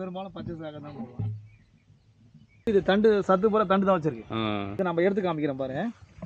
பெரும்பாலும் பச்சை சாக தான் போடுவோம் இது தண்டு சத்து பூரா தண்டு தான் வச்சிருக்கு ஆ இதை நம்ம எடுத்து காமிக்கிறோம் பாரு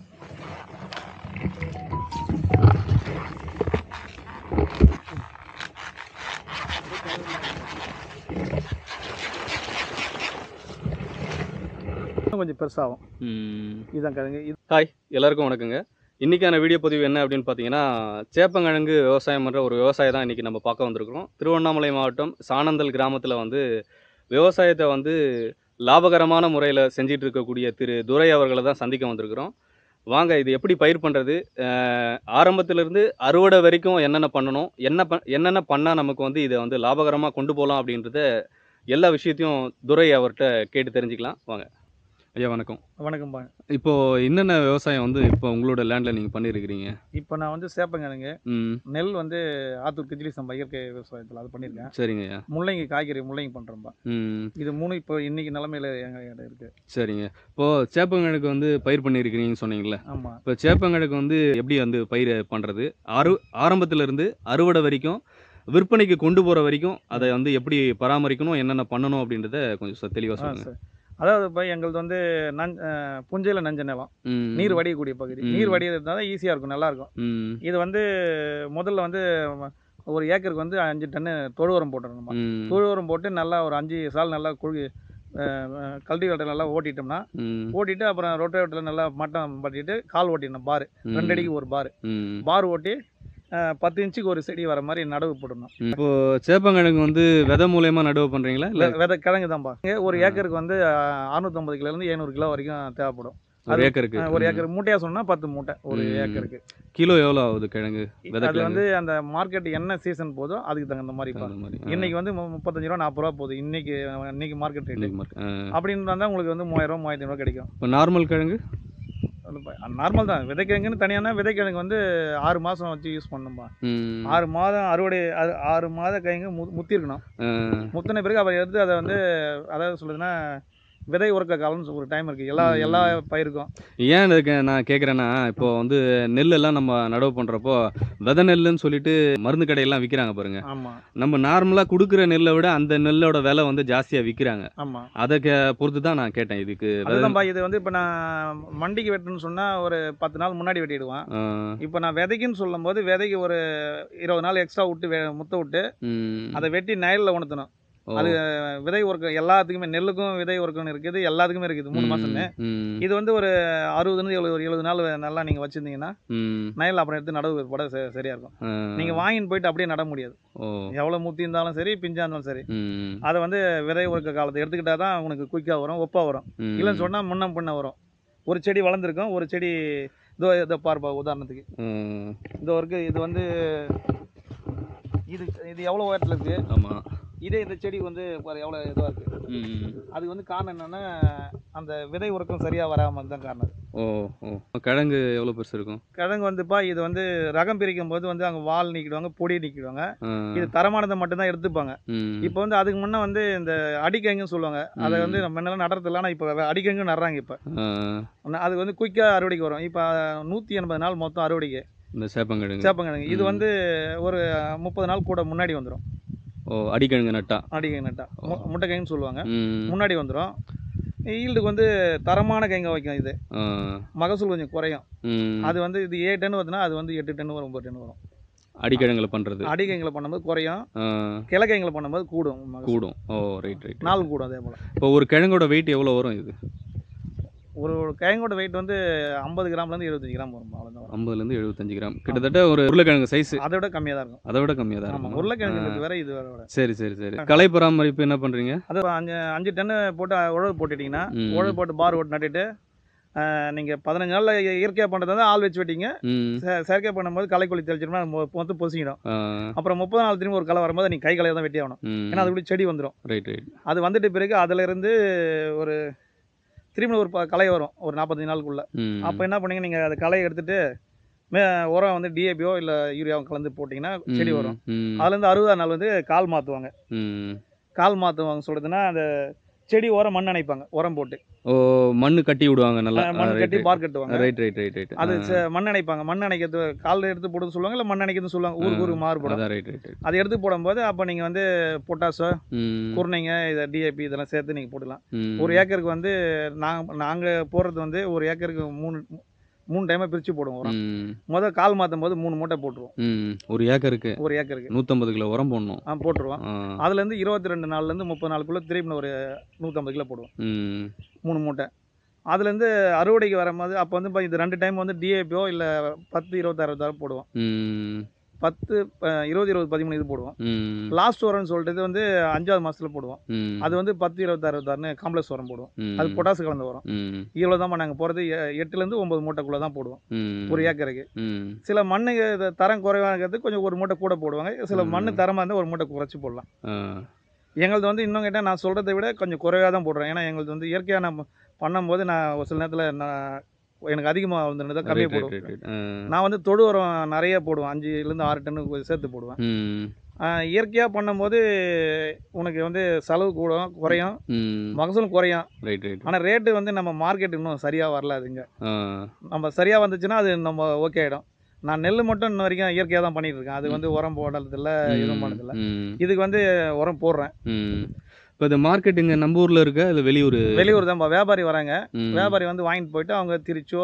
இன்னும் கொஞ்சம் பெருசாகும் ம் இதுதான் கிழங்கு இது ஹாய் எல்லாருக்கும் வணக்கங்க இன்றைக்கான வீடியோ பதிவு என்ன அப்படின்னு பார்த்தீங்கன்னா சேப்பங்கிழங்கு விவசாயம் பண்ணுற ஒரு விவசாயி தான் இன்றைக்கி நம்ம பார்க்க வந்திருக்கிறோம் திருவண்ணாமலை மாவட்டம் சானந்தல் கிராமத்தில் வந்து விவசாயத்தை வந்து லாபகரமான முறையில் செஞ்சிட்டு இருக்கக்கூடிய திரு துரை அவர்களை தான் சந்திக்க வந்திருக்கிறோம் வாங்க இது எப்படி பயிர் பண்ணுறது ஆரம்பத்திலிருந்து அறுவடை வரைக்கும் என்னென்ன பண்ணணும் என்ன ப என்னென்ன பண்ணால் நமக்கு வந்து இதை வந்து லாபகரமாக கொண்டு போகலாம் அப்படின்றத எல்லா விஷயத்தையும் துரை அவர்கிட்ட கேட்டு தெரிஞ்சுக்கலாம் வாங்க ஐயா வணக்கம் வணக்கம்பா இப்போ என்னென்ன விவசாயம் வந்து இப்போ உங்களோட லேண்ட்ல நீங்க பண்ணிருக்கிறீங்க இப்போ நான் வந்து சேப்பங்கிழங்கு ம் நெல் வந்து ஆத்தூர் கிஜிலி சம்பா இயற்கை விவசாயத்தில் அது பண்ணியிருக்கேன் சரிங்க ஐயா முள்ளங்கி காய்கறி முள்ளங்கி பண்ணுறோம்பா ம் இது மூணு இப்போ இன்னைக்கு நிலமையில எங்கள் இருக்கு சரிங்க இப்போ சேப்பங்கிழக்கு வந்து பயிர் பண்ணியிருக்கிறீங்கன்னு சொன்னீங்கல்ல ஆமாம் இப்போ சேப்பங்கிழக்கு வந்து எப்படி வந்து பயிர் பண்ணுறது அறு ஆரம்பத்துல இருந்து அறுவடை வரைக்கும் விற்பனைக்கு கொண்டு போகிற வரைக்கும் அதை வந்து எப்படி பராமரிக்கணும் என்னென்ன பண்ணணும் அப்படின்றத கொஞ்சம் தெளிவாக ஆ சொல்லுங்க சரி அதாவது இப்போ எங்களது வந்து நஞ் புஞ்சையில் நஞ்ச நிலம் ம் நீர் வடியக்கூடிய பகுதி ம். நீர் வடியறது தான் ஈஸியாக இருக்கும் நல்லா இருக்கும் ம் இது வந்து முதல்ல வந்து ஒரு ஏக்கருக்கு வந்து அஞ்சு டன்னு தொழு உரம் போட்டுருணுமா ம் தொழு உரம் போட்டு நல்லா ஒரு அஞ்சு சால் நல்லா குழி கல்டிவேட்டர் நல்லா ஓட்டிட்டோம்னா ம் ஓட்டிட்டு அப்புறம் ரொட்டேட்டரில் நல்லா மட்டம் பட்டிட்டு கால் ஓட்டிடணும் பார் ம். ரெண்டு அடிக்கு ஒரு பார் ம் பார் ஓட்டி அஹ், பத்து இன்ச்சுக்கு ஒரு செடி வர மாதிரி நடவு போடணும் இப்போ சேப்பங்கிழங்கு வந்து விதை மூலயமா நடவு பண்ணுறீங்களா இல்லை வெ- விதை கிழங்கு தான்ப்பா ஒரு ஏக்கருக்கு வந்து அறுநூத்தம்பது கிலோலேருந்து எழுநூறு கிலோ வரைக்கும் தேவைப்படும் ஒரு அது- ஏக்கருக்கு அஹ், ஒரு ஏக்கர் மூட்டையாக சொன்னால் பத்து மூட்டை ஒரு ம். ஏக்கருக்கு கிலோ எவ்வளோ ஆகுது கிழங்கு விதை அது கிழங்கு வந்து அந்த மார்க்கெட் என்ன சீசன் போதோ அதுக்கு தகுந்த மாதிரி பா. அந்த மாதிரி இன்னைக்கு வந்து மு- முப்பத்தஞ்சு ரூபா நாற்பது ரூபா போகுது இன்னைக்கு இன்னைக்கு மார்க்கெட் ரேட் இன்னைக்கு market. ஆ. அப்படின்னு இருந்தால் உங்களுக்கு வந்து மூவாயிரம் ரூபா மூவாயிரத்தி ரூபா கிடைக்கும் இப்போ நார்மல் கிழங்கு நார்மல் தான் விதைக்கிழங்குன்னு தனியான விதைக்கிழங்கு வந்து ஆறு மாதம் வச்சு யூஸ் பண்ணணும்பா ம். ஆறு மாதம் அறுவடை ஆறு- ஆறு மாத கிழங்கு மு முத்திருக்கணும் ஆ. முத்தின பிறகு அவர் எடுத்து அதை வந்து அதாவது சொல்லுதுன்னா விதை உறக்க காலம்னு ஒரு டைம் இருக்குது எல்லா ம். எல்லா பயிருக்கும் ஏன் இதுக்கு நான் கேட்குறேன்னா இப்போ வந்து நெல்லெல்லாம் நம்ம நடவு பண்ணுறப்போ விதை நெல்லுன்னு சொல்லிட்டு மருந்து கடையெல்லாம் விற்கிறாங்க பாருங்க ஆமாம் நம்ம நார்மலாக கொடுக்குற நெல்லை விட அந்த நெல்லோட விலை வந்து ஜாஸ்தியாக விற்கிறாங்க ஆமாம் அதை கே பொறுத்து தான் நான் கேட்டேன் இதுக்கு விதை- அதுதான்ப்பா இது வந்து இப்போ நான் மண்டிக்கு வெட்டணும்னு சொன்னால் ஒரு பத்து நாள் முன்னாடி வெட்டிடுவேன் ஆ. இப்போ நான் விதைக்குன்னு சொல்லும்போது விதைக்கு ஒரு இருபது நாள் எக்ஸ்ட்ரா விட்டு வே- முத்த விட்டு ம். அதை வெட்டி நயலில் உணர்த்தணும் ஓ. அது விதை உறக்கம் எல்லாத்துக்குமே நெல்லுக்கும் விதை உறக்கம் இருக்குது எல்லாத்துக்குமே இருக்குது மூணு ம். மாதம்னு ம். இது வந்து ஒரு அறுபதுலேருந்து எழுபது ஒரு எழுபது நாள் நல்லா நீங்கள் வச்சுருந்தீங்கன்னா ம். நயல் அப்புறம் எடுத்து நடவு போட ச- சரியா இருக்கும் ஆ. நீங்கள் வாங்கின்னு போயிட்டு அப்படியே நட முடியாது ஓ எவ்வளோ முத்தி இருந்தாலும் சரி பிஞ்சா இருந்தாலும் சரி ம். அதை வந்து விதை உறக்க காலத்தை எடுத்துக்கிட்டா தான் உனக்கு குயிக்காக வரும் ஒப்பாக வரும் ம். இல்லைன்னு சொன்னால் முன்ன பின்ன வரும் ஒரு செடி வளர்ந்துருக்கும் ஒரு செடி இதோ இதை பார்ப்பா உதாரணத்துக்கு ம். இதோ இருக்கு இது வந்து இது இது எவ்வளோ உயரத்தில் இருக்குது ஆமாம் இதே இந்த செடி வந்து பாரு எவ்வளோ இதுவாக இருக்குது ம். அது வந்து காரணம் என்னென்னா அந்த விதை உறக்கம் சரியாக வராமல் தான் காரணம் ஓ ஓ கிழங்கு எவ்வளோ பெருசு இருக்கும் கிழங்கு வந்துப்பா இது வந்து ரகம் பிரிக்கும் போது வந்து அங்கே வால் நீக்கிடுவாங்க பொடி நீக்கிடுவாங்க ஆ. இது தரமானதை மட்டும்தான் எடுத்துப்பாங்க ம். இப்போ வந்து அதுக்கு முன்னே வந்து இந்த அடிக்கங்குன்னு சொல்லுவாங்க அதை வந்து நம்ம முன்னெல்லாம் நடுறதில்ல ஆனால் இப்போ அடிக்கங்கு நடுறாங்க இப்போ ஆ. அது வந்து குயிக்காக அறுவடைக்கு வரும் இப்போ நூற்றி எண்பது நாள் மொத்தம் அறுவடைக்கு இந்த சேப்பங்கிழங்கு சேப்பங்கிழங்கு இது ம். வந்து ஒரு முப்பது நாள் கூட முன்னாடி வந்துடும் ஓ அடிக்கிழங்கு நட்டா அடிக்கங்கு நட்டா மு- ஓ. முட்டை கைன்னு சொல்லுவாங்க ம். முன்னாடி வந்துடும் ஈல்டுக்கு வந்து தரமான கைங்க வைக்கும் இது ஆ. மகசூல் கொஞ்சம் குறையும் ம். அது வந்து இது ஏழு டன் வருதுன்னா அது வந்து எட்டு டன் வரும் ஒன்பது டன் வரும் அடிக்கிழங்குல பண்ணுறது அடிக்கைங்களை பண்ணும்போது குறையும் ஆ. கிழக்கைங்களை பண்ணும்போது கூடும் மகசூல். கூடும் ஓ ரைட் ரைட் நாள் கூடும் அதே போல் இப்போ ஒரு கிழங்கோட வெயிட் எவ்வளோ வரும் இது ஒரு ஒரு கிழங்கோட வெயிட் வந்து ஐம்பது கிராம்லேருந்து எழுபத்தஞ்சு கிராம் வரும் அவ்வளோதான் வரும் ஐம்பதுலேருந்து எழுபத்தஞ்சு கிராம் கிட்டத்தட்ட ஒரு உருளைக்கிழங்கு சைஸ் அதை விட கம்மியாக தான் இருக்கும் அதை விட கம்மியாக தான் ஆமாம் இருக்கும் உருளைக்கிழங்கு ஆ. இது வேற இது வேற விட சரி சரி சரி கலை பராமரிப்பு என்ன பண்ணுறீங்க அது அஞ்சு அஞ்சு டன்னு போட்டு உழவு போட்டுட்டிங்கன்னா ம். உழவு போட்டு பார் ஓட்டு நட்டுட்டு நீங்கள் பதினஞ்சு நாளில் இயற்கையாக பண்ணுறது வந்து ஆள் வச்சு வெட்டிங்க ம் செ- செயற்கை பண்ணும்போது களைக்கொல்லி தெளிச்சிட்டோம்னா மொ- மொத்தம் பொசிக்கிடும் ஆ. அப்புறம் முப்பது நாள் திரும்ப ஒரு களை வரும்போது நீ கை களையை தான் வெட்டி ஆகணும் ம் ஏன்னா அதுக்குள்ளே செடி வந்துடும் ரைட் ரைட் அது வந்துட்டு பிறகு அதிலிருந்து ஒரு திரும்ப ஒரு ப- களை வரும் ஒரு நாற்பத்தஞ்சு நாளுக்குள்ள ம் அப்போ என்ன பண்ணீங்க நீங்கள் அந்த களையை எடுத்துட்டு மே உரம் வந்து டிஏபியோ இல்லை யூரியாவோ கலந்து போட்டிங்கன்னா செடி வரும் ம் அதுலேருந்து அறுபதாம் நாள் வந்து கால் மாற்றுவாங்க ம் கால் மாற்றுவாங்க சொல்கிறதுனா அந்த செடி உரம் மண் அணைப்பாங்க உரம் போட்டு ஓ மண்ணு கட்டி விடுவாங்க நல்லா அஹ் மண் கட்டி பார் கட்டுவாங்க ரைட் ரைட் ரைட் ரைட் அது ச- மண் அணைப்பாங்க மண் அணைக்கிறது காலில் எடுத்து போடுறது சொல்லுவாங்க இல்லை மண் அணைக்கிறது சொல்லுவாங்க ஊருக்கு ஊருக்கு மாறுபடும் அதான் ரைட் ரைட் ரைட் அதை எடுத்து போடும்போது அப்போ நீங்கள் வந்து பொட்டாசோ ம் குருணைங்க இதை டிஏபி இதெல்லாம் சேர்த்து நீங்கள் போடலாம் ம். ஒரு ஏக்கருக்கு வந்து நாங்கள் நாங்கள் போடுறது வந்து ஒரு ஏக்கருக்கு மூணு மூணு டைமாக பிரித்து போடுவோம் உரம் ம் முதல் கால் மாற்றும் போது மூணு மூட்டை போட்டுருவோம் ம் ஒரு ஏக்கருக்கு ஒரு ஏக்கருக்கு நூற்றம்பது கிலோ உரம் போடணும் ஆ போட்டுருவோம் ஆ அதுலேருந்து இருபத்தி ரெண்டு நாள்லேருந்து முப்பது நாளுக்குள்ளே திருப்பி ஒரு நூற்றம்பது கிலோ போடுவோம் ம் மூணு மூட்டை அதுலேருந்து அறுவடைக்கு வரும்போது அப்போ வந்து இப்போ இது ரெண்டு டைம் வந்து டிஏபியோ இல்லை பத்து இருபத்தாறு இருபத்தாறு போடுவோம் ம் பத்து அஹ், இருபது இருபது பதிமூணு இது போடுவோம் ம் லாஸ்ட் உரம்னு சொல்லிட்டு இது வந்து அஞ்சாவது மாதத்தில் போடுவோம் ம் அது வந்து பத்து இருபத்தாறு இருபத்தாறுன்னு காம்ப்ளெக்ஸ் உரம் போடுவோம் ம். அது பொட்டாசு கலந்த உரம் ம் இவ்வளோ தான் நாங்கள் போகிறது எட்டுலேருந்து ஒம்பது மூட்டைக்குள்ளே தான் போடுவோம் ம் ஒரு ஏக்கருக்கு ம் சில மண்ணுக்கு இது தரம் குறைவாகிறது கொஞ்சம் ஒரு மூட்டை கூட போடுவாங்க சில ம். மண்ணு தரமாக இருந்தால் ஒரு மூட்டை குறைச்சி போடலாம் ஆ எங்களது வந்து இன்னும் கேட்டால் நான் சொல்கிறத விட கொஞ்சம் குறைவாக தான் போடுறேன் ஏன்னா எங்களது வந்து இயற்கையாக நம்ம பண்ணும்போது நான் ஒரு சில நேரத்தில் நான் எனக்கு அதிகமாக வந்து தான் கம்மியாக ரைட் ரைட் போடுவேன் ரைட் ஆ நான் வந்து தொழு உரம் நிறைய போடுவேன் அஞ்சுலேருந்து ஆறு டன்னு சேர்த்து போடுவேன் ம் இயற்கையாக பண்ணும்போது உனக்கு வந்து செலவு கூடும் குறையும் ம் மகசூலும் குறையும் ரைட் ரைட் ஆனால் ரேட்டு வந்து நம்ம மார்க்கெட் இன்னும் சரியாக வரல அதுங்க ஆ நம்ம சரியாக வந்துச்சுன்னா அது நம்ம ஓகே ஆகிடும் நான் நெல் மட்டும் இன்ன வரைக்கும் இயற்கையாக தான் பண்ணிட்டு இருக்கேன் அது வந்து உரம் போடுறதில்ல எதுவும் பண்ணதில்ல ம் இதுக்கு வந்து உரம் போடுறேன் ம் இப்போ இந்த மார்க்கெட் இங்கே நம்ம ஊரில் இருக்க இல்லை வெளியூர் வெளியூர் தான் வியாபாரி வராங்க ம். வியாபாரி வந்து வாங்கிட்டு போயிட்டு அவங்க திருச்சோ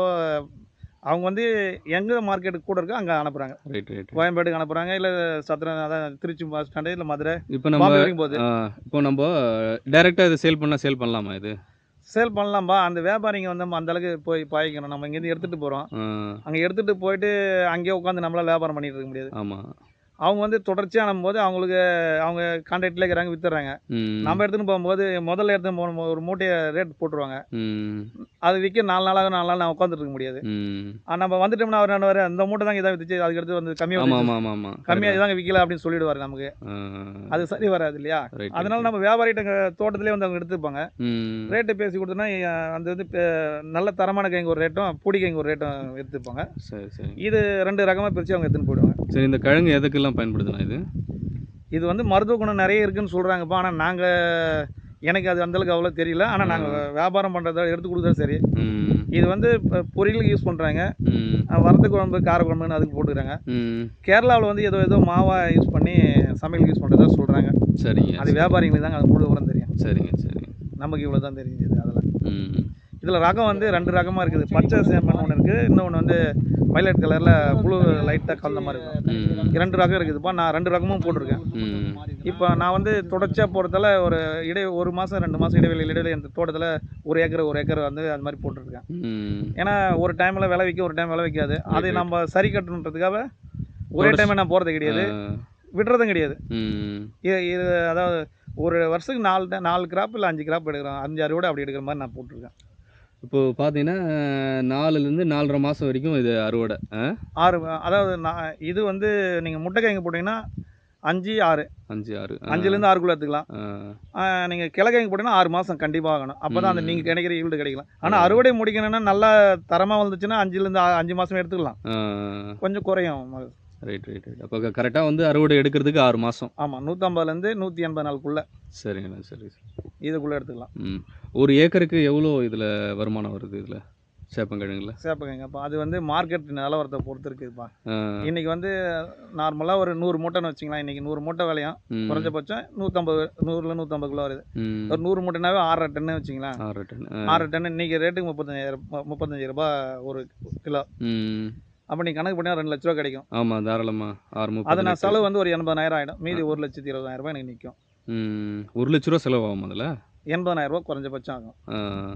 அவங்க வந்து எங்கே மார்க்கெட்டுக்கு கூட இருக்கோ அங்கே அனுப்புகிறாங்க ரைட் ரைட் கோயம்பேடுக்கு அனுப்புகிறாங்க இல்லை சத்திரம் அதான் திருச்சி பஸ் ஸ்டாண்டு இல்லை மதுரை இப்போ நம்ம பாம்பே வரைக்கும் போகுது ஆ, இப்போ நம்ம டைரெக்டாக இதை சேல் பண்ணால் சேல் பண்ணலாமா இது சேல் பண்ணலாம்பா அந்த வியாபாரிங்க வந்து நம்ம அந்த அளவுக்கு போய் பாய்க்கணும் நம்ம இங்கேருந்து எடுத்துகிட்டு போகிறோம் ஆ அங்கே எடுத்துகிட்டு போயிட்டு அங்கேயே உட்காந்து நம்மளால் வியாபாரம் பண்ணிட்டு இருக்க முடியாது ஆமாம் அவங்க வந்து தொடர்ச்சியாக போது அவங்களுக்கு அவங்க கான்ட்ராக்டில் இருக்கிறாங்க வித்துறாங்க ம் நம்ம எடுத்துன்னு போகும்போது முதல்ல எடுத்து போன ஒரு மூட்டையை ரேட் போட்டுருவாங்க ம் அது விற்க நாலு நாளாக நாலு நாள் நான் உட்காந்துட்டு இருக்க முடியாது ம் ஆ, நம்ம வந்துட்டோம்னா அவர் என்ன அந்த மூட்டை தான் இதாக வித்துச்சு அதுக்கு அடுத்து வந்து கம்மியாக ஆமாம் ஆமாம் ஆமாம் ஆமாம் கம்மியாக இதாங்க விற்கல அப்படின்னு சொல்லிடுவார் நமக்கு அது சரி வராது இல்லையா ரைட் அதனால நம்ம வியாபாரிகிட்ட இங்க தோட்டத்திலே வந்து அவங்க எடுத்துப்பாங்க ம் ரேட்டு பேசி கொடுத்தோன்னா அந்த வந்து பே- நல்ல தரமான கைங்க ஒரு ரேட்டும் பூடி கைங்க ஒரு ரேட்டும் எடுத்துப்பாங்க சரி சரி இது ரெண்டு ரகமாக பிரித்து அவங்க எடுத்துன்னு போயிடுவாங்க சரி இந்த கிழங்கு எதுக்கெல்லாம் பயன்படுதுண்ணா இது இது வந்து மருத்துவ குணம் நிறைய இருக்குன்னு சொல்கிறாங்கப்பா ஆனால் நாங்கள் எனக்கு அது அந்தளவுக்கு அவ்வளோ தெரியல ஆனால் நாங்கள் வியாபாரம் பண்ணுறத எடுத்து கொடுக்குறது சரி ம் இது வந்து இப்போ பொரியலுக்கு யூஸ் பண்ணுறாங்க ம் வரது குழம்பு கார குழம்புன்னு அதுக்கு போட்டுக்கிறாங்க ம் கேரளாவில் வந்து ஏதோ ஏதோ மாவா யூஸ் பண்ணி சமையலுக்கு யூஸ் பண்ணுறதா சொல்கிறாங்க சரிங்க அது வியாபாரிங்களுக்கு தாங்க அது முழு விவரம் தெரியும் சரிங்க சரிங்க நமக்கு இவ்வளோ தான் தெரிஞ்சது அதில் ம் இதில் ரகம் வந்து ரெண்டு ரகமாக இருக்குது பச்சை சேமன் ஒன்று இருக்குது இன்னொன்று வந்து வயலட் கலரில் ப்ளூ லைட்டாக கலந்த மாதிரி இருக்கும் ம் ரெண்டு ரகம் இருக்குதுப்பா நான் ரெண்டு ரகமும் போட்டிருக்கேன் ம் இப்போ நான் வந்து தொடர்ச்சியாக போகிறதால ஒரு இடை ஒரு மாதம் ரெண்டு மாதம் இடைவெளி இடைவெளி அந்த தோட்டத்தில் ஒரு ஏக்கர் ஒரு ஏக்கர் வந்து அது மாதிரி போட்டிருக்கேன் ம் ஏன்னா ஒரு டைமில் விளை வைக்க ஒரு டைம் விளை வைக்காது அதை right. நம்ம சரி கட்டணுன்றதுக்காக ஒரே தொடர்ச்சி- டைம் நான் போகிறது கிடையாது ஆ, விடுறதும் கிடையாது ம் இது இது அதாவது ஒரு வருஷத்துக்கு நாலு ti- நாலு கிராப் இல்லை அஞ்சு கிராப் எடுக்கிறோம் அஞ்சு அறுவடை அப்படி எடுக்கிற மாதிரி நான் போட்டிருக்கேன் இப்போ பார்த்தீங்கன்னா நாலுலேருந்து நாலரை மாதம் வரைக்கும் இது அறுவடை ஆ ஆறு அதாவது நான் இது வந்து நீங்கள் முட்டைக்காய்ங்க போட்டிங்கன்னா அஞ்சு ஆறு அஞ்சு ஆறு ஆ, அஞ்சுலேருந்து ஆறுக்குள்ளே எடுத்துக்கலாம் ஆ, நீங்கள் கிழக்கைங்க போட்டிங்கன்னா ஆறு மாதம் கண்டிப்பாக ஆகணும் அப்போ தான் அந்த ம். நீங்கள் கிடைக்கிற ஈல்டு கிடைக்கலாம் ஆனால் அறுவடை முடிக்கணும்னா நல்லா தரமாக வந்துச்சுன்னா அஞ்சுலேருந்து ஆ- அஞ்சு மாதம் எடுத்துக்கலாம் ஆ கொஞ்சம் குறையும் ரைட் ரைட் ரைட் அப்போ கரெக்டாக வந்து அறுவடை எடுக்கிறதுக்கு ஆறு மாதம் ஆமாம் நூற்றம்பதுலேருந்து நூற்றி எண்பது நாளுக்குள்ளே சரிங்கண்ணா சரி இதுக்குள்ளே எடுத்துக்கலாம் ம் ஒரு ஏக்கருக்கு எவ்வளோ இதில் வருமானம் வருது இதில் சேப்பங்கிழங்குல சேப்பங்க அப்போ அது வந்து மார்க்கெட் நிலவரத்தை பொறுத்து இருக்குதுப்பா ஆ இன்னைக்கு வந்து நார்மலாக ஒரு நூறு மூட்டைன்னு வச்சுக்கலாம் இன்னைக்கு நூறு மூட்டை விலையும் ம், குறைஞ்சபட்சம் நூற்றம்பது நூறுல நூற்றம்பது கிலோ வருது ம் ஒரு நூறு மூட்டைனாவே ஆறரை டன்னு வச்சுங்களேன் ஆறு டன் ஆ, ஆறு டன் இன்னைக்கு ரேட்டுக்கு முப்பத்தஞ்சாயிரம் மு- முப்பத்தஞ்சு ரூபாய் ஒரு கிலோ ம் அப்போ நீ கணக்கு பண்ணால் ரெண்டு லட்ச ரூபா கிடைக்கும் ஆமாம் தாராளமாக ஆறு அது முப்பது நான் செலவு வந்து ஒரு எண்பதாயிரம் ஆகிடும் மீதி ஒரு லட்சத்தி இருபதாயிரம் ரூபாய் எனக்கு நிற்கும் ம் ஒரு லட்ச ரூபா செலவாகும் அதில் எண்பதாயிரம் ரூபாய் குறைஞ்சபட்சம் ஆகும்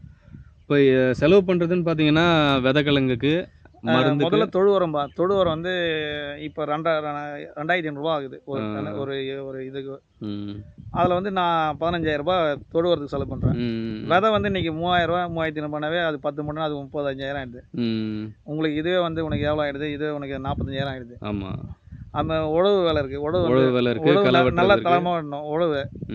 இப்போ செலவு பண்ணுறதுன்னு பார்த்தீங்கன்னா விதைக்கிழங்குக்கு மருந்து முதல்ல தொழு உரம்பா தொழு உரம் வந்து இப்போ ரெண்டா ரெண்டாயிரத்தி ஐநூறுரூவா ஆகுது ஒரு ஆ. டன் ஒரு ஒரு இதுக்கு ம் அதில் வந்து நான் பதினஞ்சாயிரம் ரூபாய் தொழு உரத்துக்கு செலவு பண்ணுறேன் ம் விதை வந்து இன்னைக்கு மூவாயிரம் ரூபாய் மூவாயிரத்தி ஐநூறுபானாவே அது பத்து மூணு அது முப்பத்தஞ்சாயிரம் ஆயிடுது ம் உங்களுக்கு இதுவே வந்து உனக்கு எவ்வளோ ஆயிடுது இதுவே உனக்கு நாற்பத்தஞ்சாயிரம் ஆயிடுது ஆமாம் அந்த உழவு வேலை இருக்குது உழவு வந்து உழவு வேலை இருக்குது உழவு களை ந- நல்ல வெட்டுறது இருக்கு தரமாக வரணும் உழவு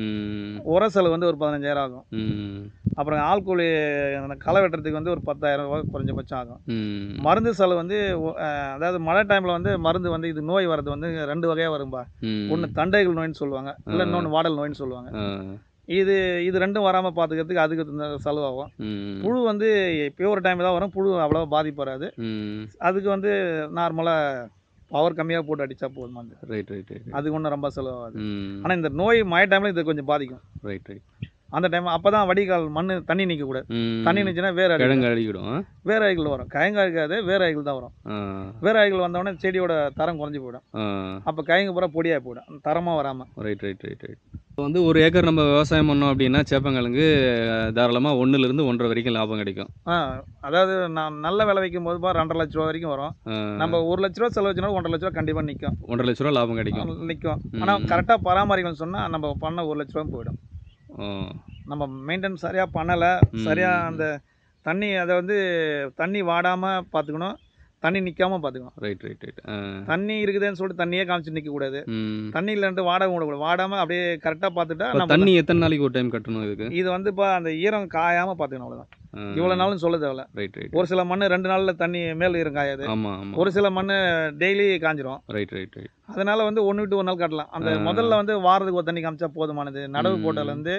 ம் உர செலவு வந்து ஒரு பதினஞ்சாயிரம் ஆகும் ம் அப்புறம் ஆள் கூலி அந்த களை வெட்டுறதுக்கு வந்து ஒரு பத்தாயிரம் ரூபாய் குறைஞ்சபட்சம் ஆகும் ம் மருந்து செலவு வந்து ஒ- அஹ் அதாவது மழை டைமில் வந்து மருந்து வந்து இது நோய் வர்றது வந்து ரெண்டு வகையாக வரும்பா ம் ஒன்று தண்டைகள் நோயின்னு சொல்லுவாங்க இல்லை ஆ. இன்னொன்று வாடல் நோயின்னு சொல்லுவாங்க ஆ இது இது ரெண்டும் வராமல் பார்த்துக்கிறதுக்கு அதுக்கு இந்த செலவாகும் ம் புழு வந்து எப்பயோ ஒரு டைம் தான் வரும் புழு அவ்வளோவா பாதிப்பு வராது ம் அதுக்கு வந்து நார்மலாக பவர் கம்மியாக போட்டு அடித்தா போதுமானது ரைட் ரைட் ரைட் அதுக்கு ஒன்றும் ரொம்ப செலவாகாது ம் ஆனால் இந்த நோய் மழை டைமில் இது கொஞ்சம் பாதிக்கும் ரைட் ரைட் அந்த டைம் அப்போ தான் வடிகால் மண் தண்ணி நிற்கக்கூடாது ம் தண்ணி நிற்சுன்னா வேற அடி கிழங்கு அழுகிடும் ஆ? வேற அடிகள் வரும் கயங்க இருக்காது வேற அடிகள் தான் வரும் ஆ வேற அடிகள் வந்தோடனே செடியோட தரம் குறைஞ்சி போயிடும் ஆ அப்போ கயங்க பூரா பொடியாக போயிடும் தரமாக வராமல் ரைட் ரைட் ரைட் ரைட் இப்போ வந்து ஒரு ஏக்கர் நம்ம விவசாயம் பண்ணோம் அப்படின்னா சேப்பங்கிழங்கு தாராளமாக ஒன்றுலேருந்து ஒன்றரை வரைக்கும் லாபம் கிடைக்கும் ஆ அதாவது நான் நல்ல விலை வைக்கும் போது பா ரெண்டரை லட்ச ரூபா வரைக்கும் வரும் ஆ, நம்ம ஒரு லட்ச ரூபா செலவு வச்சுனா ஒன்றரை லட்ச ரூபா கண்டிப்பாக நிற்கும் ஒன்றரை லட்ச ரூபா லாபம் கிடைக்கும் நிற்கும் ஆனால் ம். கரெக்டாக பராமரிக்கணும்னு சொன்னால் நம்ம பண்ண ஒரு லட்ச ரூபா போயிடும் ஆ நம்ம மெயின்டைன் சரியாக பண்ணலை ம். சரியாக அந்த தண்ணி அதை வந்து தண்ணி வாடாமல் பார்த்துக்கணும் தண்ணி நிற்காம பார்த்துக்கணும் ரைட் ரைட் ரைட் ஆ தண்ணி இருக்குதுன்னு சொல்லிட்டு தண்ணியே காமிச்சு நிற்கக்கூடாது ம் தண்ணி இல்லைன்ட்டு வாட விடக்கூடாது வாடாமல் அப்படியே கரெக்டாக பார்த்துட்டா இப்போ நம்ம தண்ணி எத்தனை நாளைக்கு ஒரு டைம் கட்டணும் இதுக்கு இது வந்து இப்போ அந்த ஈரம் காயாமல் பார்த்துக்கணும் அவ்வளோதான் இவ்வளோ நாளும் சொல்ல தேவையில்ல ரைட் ரைட் ஒரு சில மண் ரெண்டு நாளில் தண்ணி மேல் ஈரம் காயாது ஆமாம் ஆமாம் ஒரு சில மண் டெய்லி காஞ்சிரும் ரைட் ரைட் ரைட் அதனால வந்து ஒன்று விட்டு ஒரு நாள் கட்டலாம் அந்த ஆ. முதல்ல வந்து வாரத்துக்கு ஒரு தண்ணி காமிச்சா போதுமானது நடவு ம். போட்டதுலேருந்து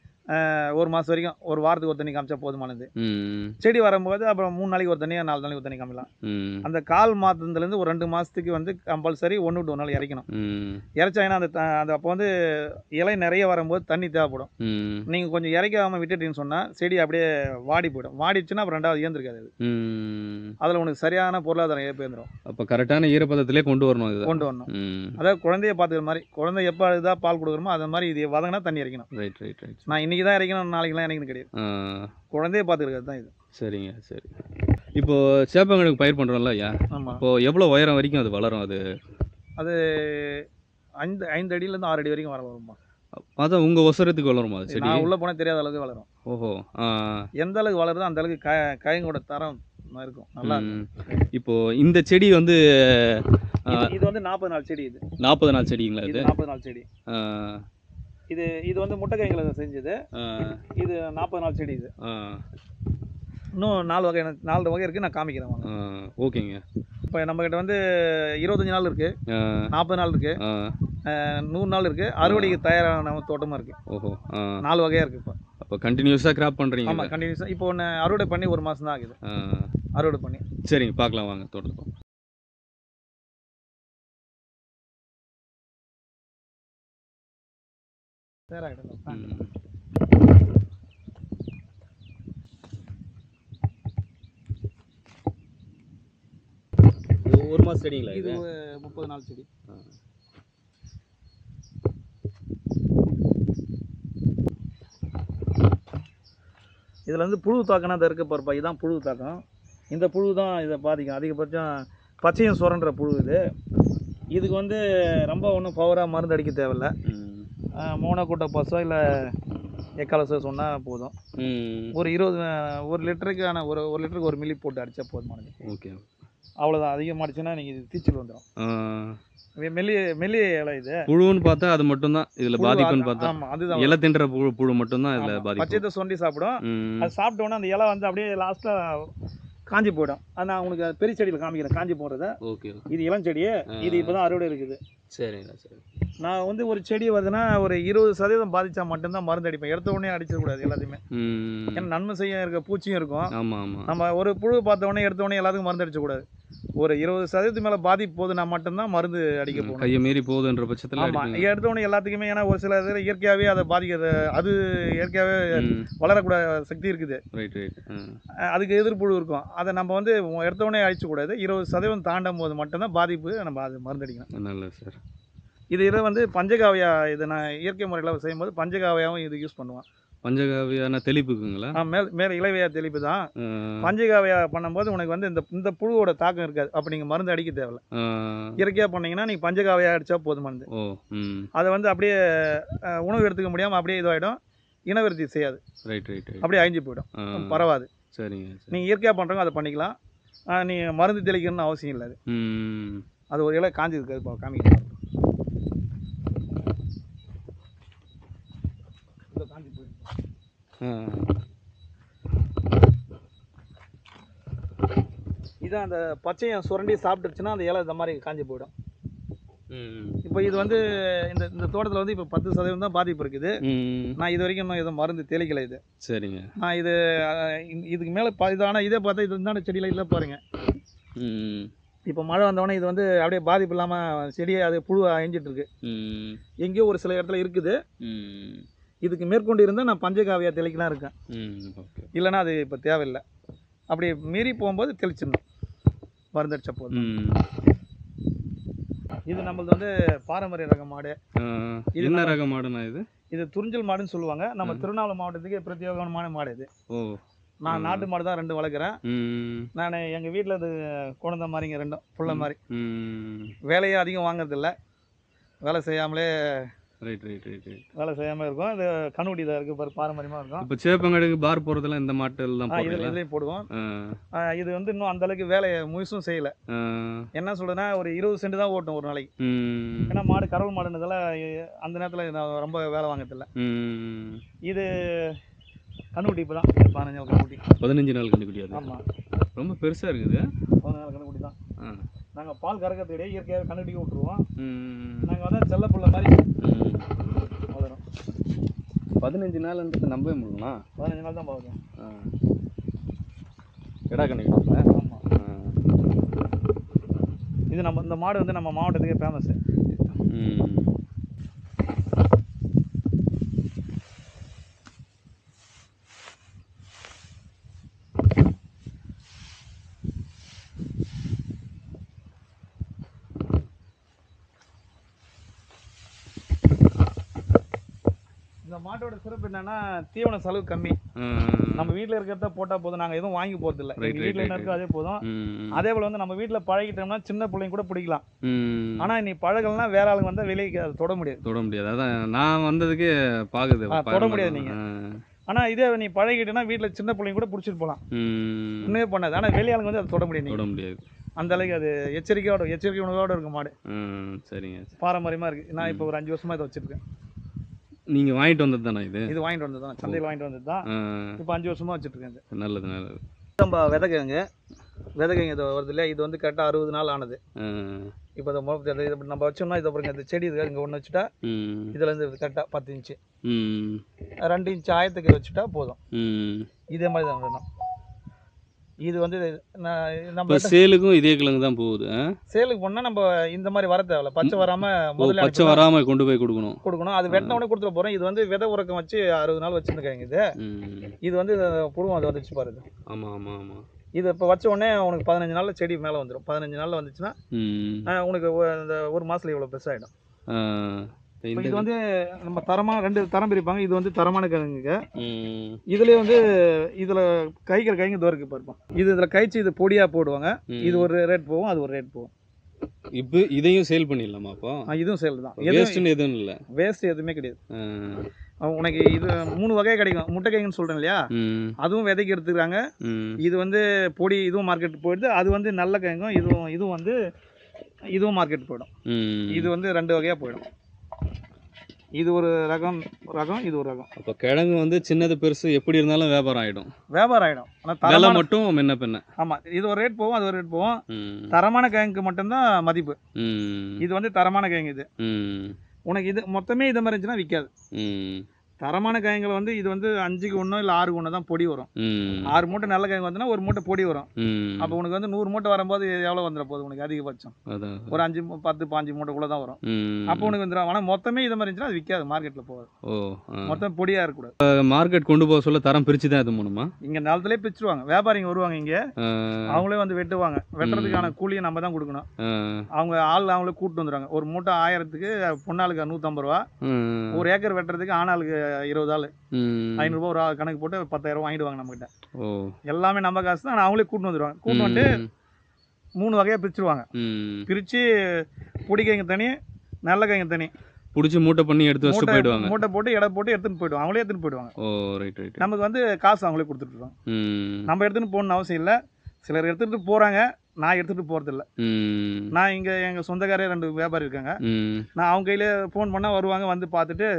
ஒரு மாதம் வரைக்கும் ஒரு வாரத்துக்கு ஒரு தண்ணி காமிச்சா போதுமானது ம் செடி வரும்போது அப்புறம் மூணு நாளைக்கு ஒரு தண்ணியாக நாலு நாளைக்கு ஒரு தண்ணி காமிக்கலாம் ம் அந்த கால் மாதத்துலேருந்து ஒரு ரெண்டு மாதத்துக்கு வந்து கம்பல்சரி ஒன்று விட்டு ஒரு நாள் இறைக்கணும் ம் இறைச்சாங்கன்னா அந்த த- அந்த அப்போ வந்து இலை நிறைய வரும்போது தண்ணி தேவைப்படும் ம் நீங்கள் கொஞ்சம் இறைக்காமல் விட்டுட்டீங்கன்னு சொன்னால் செடி அப்படியே வாடி போயிடும் வாடிச்சுன்னா அப்புறம் ரெண்டாவது ஏந்திருக்காது அது ம் அதில் உனக்கு சரியான பொருளாதாரம் ஏற்பேந்துடும் அப்போ கரெக்டான ஈரப்பதத்திலே கொண்டு வரணும் இது கொண்டு வரணும் ம் அதாவது குழந்தைய பார்த்துக்கிற மாதிரி குழந்தை எப்போ அழுதா பால் கொடுக்குறோமோ அது மாதிரி இது வதங்கினா தண்ணி இறைக்கணும் ரைட் ரைட் ரைட் நான் இன்றைக்கி தான் இறைக்கணும் நாளைக்கெல்லாம் இறைக்கணும் கிடையாது ஆ குழந்தைய பார்த்துக்கிறது தான் இது சரிங்க சரி இப்போ சேப்பங்கிழங்கு பயிர் பண்ணுறோம்ல ஐயா ஆமாம் இப்போ எவ்வளோ உயரம் வரைக்கும் அது வளரும் அது அது ஐந்து ஐந்து அடியிலேருந்து ஆறு அடி வரைக்கும் வர வருமா அதான் உங்கள் ஒசரத்துக்கு வளருமா அது செடி நான் உள்ளே போனால் தெரியாத அளவுக்கு வளரும் ஓஹோ ஆ எந்த அளவுக்கு வளருதோ அந்த அளவுக்கு க காயங்களோட தரம் இருக்கும் நல்லா இருக்கும் ம். இப்போ இந்த செடி வந்து இது- இது வந்து நாற்பது நாள் செடி இது நாற்பது நாள் செடிங்களா இது இது நாற்பது நாள் செடி ஆ, இது இது வந்து முட்டைக்காய்களை செஞ்சது ஆ, இது நாற்பது நாள் செடி இது ஆ, இன்னும் நாலு வகை நாலு வகை இருக்குது நான் காமிக்கிறேன் வாங்க ஆ, ஓகேங்க இப்போ நம்மக்கிட்ட வந்து இருபத்தஞ்சி நாள் இருக்குது ஆ, நாற்பது நாள் இருக்குது ஆ, நூறு நாள் இருக்குது அறுவடைக்கு தயாரான நம்ம தோட்டமாக இருக்குது ஓஹோ ஆ நாலு வகையாக இருக்குது இப்போ அப்போ கண்டினியூஸாக கிராப் பண்ணுறீங்க ஆமாம் கண்டினியூஸாக இப்போ ஒன்று அறுவடை பண்ணி ஒரு மாதம் தான் ஆகுது அறுவடை பண்ணி சரிங்க பார்க்கலாம் வாங்க தோட்டத்துக்கு சேராகிடும் ம். இது ஒரு மாதம் செடிங்களா இது இது முப்பது நாள் செடி ஆ. இதில் வந்து புழு தாக்கம்னா அதை இருக்க பாருப்பா இதுதான் புழு தாக்கம் இந்த புழு தான் இதை பாதிக்கும் அதிகபட்சம் பச்சையும் சுரன்ற புழு இது இதுக்கு வந்து ரொம்ப ஒன்றும் பவராக மருந்து அடிக்க தேவையில்ல ம். மோனோக்கூட்ட பசோ இல்லை எக்காலசோ சொன்னால் போதும் ம் ஒரு இருபது அஹ், ஒரு லிட்டருக்கான ஒரு ஒரு லிட்டருக்கு ஒரு மில்லி போட்டு அடித்தா போதுமானது ஓகே அவ்வளோதான் அதிகமாகிடுச்சுன்னா நீங்கள் இது தீச்சல் வந்துடும் ஆ, மெல்லிய மெல்லிய இலை இது புழுன்னு பார்த்தா அது மட்டும்தான் இதில் பாதிப்புன்னு பார்த்தா ஆமாம் அதுதான் இலை தின்ற புழு புழு மட்டும்தான் இதில் ஆமா. பாதிப்பு பச்சையத்தை சொண்டி சாப்பிடும் ம் அது சாப்பிட்ட உடனே அந்த இலை வந்து அப்படியே லாஸ்ட்டில் காஞ்சி போயிடும் அது நான் உங்களுக்கு அது பெரிய செடியில் காமிக்கிறேன் காஞ்சி போடுறத ஓகே ஓகே இது இளம் செடி இது இப்போ தான் அறுவடை இருக்குது சரிங்க சரி நான் வந்து ஒரு செடி வருதுன்னா ஒரு இருபது சதவீதம் பாதிச்சா மட்டும்தான் மருந்து அடிப்பேன் எடுத்த உடனே அடிச்சிடக்கூடாது எல்லாத்தையுமே ம் ஏன்னா நன்மை செய்ய இருக்க பூச்சியும் இருக்கும் ஆமாம் ஆமாம் நம்ம ஒரு புழு பார்த்த உடனே எடுத்த உடனே எல்லாத்துக்கும் மருந்து அடிச்சக்கூடாது ஒரு இருபது சதவீதத்துக்கு மேலே பாதிப்பு போதுனா மட்டும்தான் மருந்து அடிக்க போகணும் கையை மீறி போகுதுன்ற பட்சத்தில் ஆமாம் அடிப்பீங்க எடுத்த உடனே எல்லாத்துக்குமே ஏன்னா ஒரு சில இதில் இயற்கையாகவே அதை பாதிக்கிறது அது இயற்கையாகவே ம் வளரக்கூட சக்தி இருக்குது ரைட் ரைட் அஹ் அதுக்கு எதிர்ப்புழு இருக்கும் அதை நம்ம வந்து எடுத்த உடனே அழிச்சக்கூடாது இருபது சதவீதம் தாண்டும் போது மட்டும்தான் பாதிப்பு நம்ம அது மருந்து அடிக்கணும் நல்லது சார் இது இதை வந்து பஞ்சகாவியா இது நான் இயற்கை முறையில் செய்யும்போது பஞ்சகாவியாவும் இது யூஸ் பண்ணுவேன் பஞ்சகாவியான தெளிப்புக்குங்களா ஆ, மேல் மேலே இளவையா தெளிப்பு தான் ஆ, பஞ்சகாவியா பண்ணும்போது உனக்கு வந்து இந்த இந்த புழுவோட தாக்கம் இருக்காது அப்போ நீங்கள் மருந்து அடிக்க தேவையில்ல ஆ, இயற்கையாக பண்ணீங்கன்னா நீங்கள் பஞ்சகாவியா அடித்தா போதுமானது ஓ ம் அதை வந்து அப்படியே அஹ், உணவு எடுத்துக்க முடியாமல் அப்படியே இதுவாகிடும் இனவிருத்தி செய்யாது ரைட் ரைட் ரைட் அப்படியே அழிஞ்சு போயிடும் ஆ, பரவாது சரிங்க சரி நீங்கள் இயற்கையாக பண்ணுறவங்க அதை பண்ணிக்கலாம் நீங்கள் மருந்து தெளிக்கணும்னு அவசியம் இல்லை அது ம் அது ஒரு இலை காஞ்சி இருக்காது இப்போ காமிக்கிறேன் இதோ காஞ்சி போயிருக்கு. ஆ, இதான் அந்த பச்சையம் சுரண்டி சாப்பிட்டுருச்சுன்னா அந்த இலை இந்த மாதிரி காஞ்சி போயிடும் ம் இப்போ இது வந்து இந்த இந்த தோட்டத்தில் வந்து இப்போ பத்து சதவீதம் தான் பாதிப்பு இருக்குது ம் நான் இது வரைக்கும் இன்னும் எதுவும் மருந்து தெளிக்கல இது சரிங்க நான் இது அஹ், இந்த- இதுக்கு மேலே இது ஆனால் இதே பார்த்தா இது இருந்தான செடியில் இல்லை பாருங்க ம் இப்போ மழை வந்தவொடனே இது வந்து அப்படியே பாதிப்பு இல்லாமல் செடியை அது புழு அழிஞ்சிட்டு இருக்கு ம் எங்கேயோ ஒரு சில இடத்துல இருக்குது ம் இதுக்கு மேற்கொண்டு இருந்தால் நான் பஞ்சகாவியா தெளிக்கலாம் இருக்கேன் ம் ஓகே இல்லைன்னா அது இப்போ தேவையில்லை அப்படி மீறி போகும்போது தெளிச்சிடணும் மருந்தடிச்ச போதும் ம் இது நம்மளது வந்து பாரம்பரிய ரக மாடு ஆ, இது என்ன நம்ம- ரக மாடுண்ணா இது இது துறிஞ்சல் மாடுன்னு சொல்லுவாங்க நம்ம ம். திருவண்ணாமலை மாவட்டத்துக்கு பிரத்யேகமான மாடு இது ஓ நான் ம். நாட்டு மாடு தான் ரெண்டு வளர்க்குறேன் ம் நான் எங்கள் வீட்டில் அது குழந்த மாதிரிங்க ரெண்டும் புள்ள மாதிரி ம் வேலையும் அதிகம் வாங்குறதில்ல வேலை செய்யாமலே ரைட் ரைட் ரைட் ரைட் வேலை செய்யாமல் இருக்கும் இது கண்ணுடி தான் இருக்குது பாரு பாரம்பரியமாக இருக்கும் இப்போ சேப்பங்கடுக்கு பார் போகிறதுலாம் இந்த மாட்டில் தான் ஆ, இதில் போடுறீங்களா இதுலேயும் போடுவோம் ஆ ஆ, இது வந்து இன்னும் அந்த அளவுக்கு வேலையை முயற்சும் செய்யலை ஆ, என்ன சொல்றேன்னா ஒரு இருபது சென்ட் தான் ஓட்டும் ஒரு நாளைக்கு ம் ஏன்னா மாடு கறவல் மாடுன்றதால எ- அந்த நேரத்தில் நான் ரொம்ப வேலை வாங்கறதில்ல ம் இது கண்ணுக்குட்டி இப்போ தான் பதினஞ்சு நாள் கண்ணுக்குட்டி பதினஞ்சு நாள் கண்டுபிடி அது ஆமாம் ரொம்ப பெருசாக இருக்குது பதினஞ்சு நாள் கண்ணுக்குட்டி தான் ஆ நாங்கள் பால் கறக்கிறதுக்கிடையே இயற்கையாக கண்ணுக்குட்டிக்கு விட்டுருவோம் ம் நாங்கள் வந்து செல்ல புள்ள மாதிரி ம். வளரும் பதினஞ்சு நாள்ன்றது நம்பவே முடியலண்ணா பதினஞ்சு நாள் தான் பார்க்கும் ஆ கிடா கண்டுபிடிக்கல ஆமாம் இது நம்ம இந்த மாடு வந்து நம்ம மாவட்டத்துக்கே ஃபேமஸ் ம் இந்த மாட்டோட சிறப்பு என்னன்னா தீவன செலவு கம்மி நம்ம வீட்டில் இருக்கிறத போட்டால் போதும் நாங்கள் எதுவும் வாங்கி போகிறதில்ல Right, எங்கள் right, வீட்டில் என்ன right, இருக்கோ அதே போதும் ம் அதே போல் வந்து நம்ம வீட்டில் பழகிட்டோம்னா சின்ன பிள்ளைங்க கூட பிடிக்கலாம் ம் ஆனால் நீ பழகலைன்னா வேற ஆளுங்க வந்தால் வெளியே அதை தொட முடியாது தொட முடியாது அதான் நான் வந்ததுக்கு பாக்குது ஆ, தொட முடியாது நீங்க. ஆ. ஆனால் இதே நீ பழகிட்டேன்னா வீட்டில் சின்ன பிள்ளைங்க கூட பிடிச்சிட்டு போகலாம் ம் ஒன்றுமே பண்ணாது ஆனால் வெளியாளுங்க வந்து அதை தொட முடியாது நீங்க தொட முடியாது அந்த அளவுக்கு அது எச்சரிக்கையோட எச்சரிக்கை உணவோட இருக்கும் மாடு ம் சரிங்க பாரம்பரியமாக இருக்குது நான் இப்போ ஒரு அஞ்சு வருஷமாக இதை வச்சிருக்கேன் நீங்க வாங்கிட்டு வந்தது தானே இது இது வாங்கிட்டு வந்தது தான் சந்தையில் வாங்கிட்டு வந்தது தான் ஆ, இப்போ அஞ்சு வருஷமாக வச்சுட்டு இருக்கேன் இது நல்லது நல்லது நம்ம விதக்கிழங்கு விதக்கிழங்கு இது வருது இல்லையா இது வந்து கரெக்டாக அறுபது நாள் ஆனது ஆ, இப்போ இந்த முளப்பு இது இப்படி நம்ம வச்சோம்னா இதை பாருங்க இந்த செடி இது இங்கே ஒன்று வச்சுட்டா ம் இதுல இருந்து கரெக்டாக பத்து இன்ச்சு ம் ரெண்டு இன்ச்சு ஆயத்துக்கு வச்சுட்டா போதும் ம் இதே மாதிரி தான் வேணும் இது வந்து நான் நம்ம இப்போ சேலுக்கும் இதே கிழங்கு தான் போகுது ஆ? சேலுக்கு போனால் நம்ம இந்த மாதிரி வர தேவையில்ல பச்சை வராமல் ஓ முதல்ல பச்சை வராம கொண்டு போய் கொடுக்கணும் கொடுக்கணும் அது வெட்டின உடனே கொடுத்துட்டு போகிறோம் இது வந்து விதை உறக்கம் வச்சு அறுபது நாள் வச்சுருக்காங்க இது ம் இது வந்து புழுவம் அது வந்துச்சு பாருது ஆமா ஆமா ஆமா இது இப்போ வச்ச உடனே உனக்கு பதினஞ்சு நாளில் செடி மேலே வந்துடும் பதினஞ்சு நாளில் வந்துச்சுன்னா ம் ஆஹ், உனக்கு ஒ- இந்த ஒரு மாதத்துல இவ்வளோ பெருசாகிடும் ஆ, இப்போ இந்த இது வந்து நம்ம தரமான ரெண்டு தரம் பிரிப்பாங்க இது வந்து தரமான கிழங்குங்க ம் இதுலேயே வந்து இதில் கைக்கிற கைங்க தோருக்கு பார்ப்போம் இது இதில் கைச்சு இது பொடியாக போடுவாங்க ம். இது ஒரு ரேட் போகும் அது ஒரு ரேட் போகும் இப்போ இதையும் சேல் பண்ணிடலாமா அப்போ ஆ, இதுவும் சேல் தான் எதுவும் வேஸ்ட்டுன்னு எதுவும் இல்லை வேஸ்ட் எதுவுமே கிடையாது ஆ, அஹ் உனக்கு இது மூணு வகை கிடைக்கும் முட்டை கைங்கன்னு சொல்கிறேன் இல்லையா ம் அதுவும் விதைக்கு எடுத்துக்கிறாங்க ம் இது வந்து பொடி இதுவும் மார்க்கெட் போயிடுது அது வந்து நல்ல கைங்கும் இதுவும் இதுவும் வந்து இதுவும் மார்க்கெட் போயிடும் ம் இது வந்து ரெண்டு வகையாக போயிடும் இது ஒரு ரகம் ரகம் இது ஒரு ரகம் அப்போ கிழங்கு வந்து சின்னது பெருசு எப்படி இருந்தாலும் வியாபாரம் ஆயிடும் வியாபாரம் ஆகிடும் ஆனால் விலை தரமான மட்டும் முன்ன பின்ன ஆமாம் இது ஒரு ரேட் போகும் அது ஒரு ரேட் போகும் ம் தரமான கிழங்குக்கு மட்டும்தான் மதிப்பு ம் இது வந்து தரமான கிழங்கு இது ம் உனக்கு இது மொத்தமே இது மாதிரி இருந்துச்சுன்னா விற்காது ம் தரமான காயங்களை வந்து இது வந்து அஞ்சுக்கு ஒன்றோ இல்லை ஆறுக்கு ஒன்று தான் பொடி வரும் ம் ஆறு மூட்டை நல்ல காய்ங்க வந்துன்னா ஒரு மூட்டை பொடி வரும் ம் அப்போ உனக்கு வந்து நூறு மூட்டை வரும்போது எவ்வளோ வந்துட போகுது உனக்கு அதிகபட்சம் அதான் ஒரு அஞ்சு மு- பத்து பாஞ்சு மூட்டைக்குள்ளே தான் வரும் ம் அப்போ உனக்கு வந்துடும் ஆனால் மொத்தமே இது மாதிரி இருந்துச்சுன்னா அது விற்காது மார்க்கெட்டில் போகாது ஓ ஆ. மொத்தம் பொடியாக இருக்கக்கூடாது மார்க்கெட் கொண்டு போக சொல்ல தரம் பிரிச்சு தான் இது பண்ணுமா இங்கே நிலத்துலேயே பிரிச்சுருவாங்க வியாபாரிங்க வருவாங்க இங்கே ஆ, அவங்களே வந்து வெட்டுவாங்க வெட்டுறதுக்கான கூலியை நம்ம தான் கொடுக்கணும் ஆ, அவங்க ஆள் அவங்களே கூப்பிட்டு வந்துடுவாங்க ஒரு மூட்டை ஆயிரத்துக்கு பொண்ணாளுக்கு நூற்றம்பது ரூபா ம், ஒரு ஏக்கர் வெட்டுறதுக்கு ஆணாளுக்கு இருபது ஆள் ம். ஐநூறுரூபா ஒரு ஆள் கணக்கு போட்டு பத்தாயிரம் வாங்கிடுவாங்க நம்மகிட்ட ஓ எல்லாமே நம்ம காசு தான் ஆனால் அவங்களே கூட்டிட்டு வந்துடுவாங்க கூட்டிட்டு வந்துட்டு ம், மூணு வகையாக பிரிச்சுருவாங்க ம். பிரித்து பொடிக்கைங்க தனி நல்ல கைங்க தனி புடிச்சு மூட்டை பண்ணி எடுத்து வச்சுட்டு மூட்டை போயிடுவாங்க மூட்டை போட்டு எடை போட்டு எடுத்துன்னு போயிடுவாங்க அவங்களே எடுத்துன்னு போயிடுவாங்க ஓ ரைட் ரைட் நமக்கு வந்து காசு அவங்களே கொடுத்துட்ருவாங்க ம் நம்ம எடுத்துன்னு போகணும்னு அவசியம் இல்லை சிலர் எடுத்துகிட்டு போகிறாங்க நான் எடுத்துகிட்டு போகிறதில்ல ம் நான் இங்கே எங்கள் சொந்தக்காரே ரெண்டு வியாபாரி இருக்காங்க ம் நான் அவங்க கையில் ஃபோன் பண்ணால் வருவாங்க வந்து பார்த்துட்டு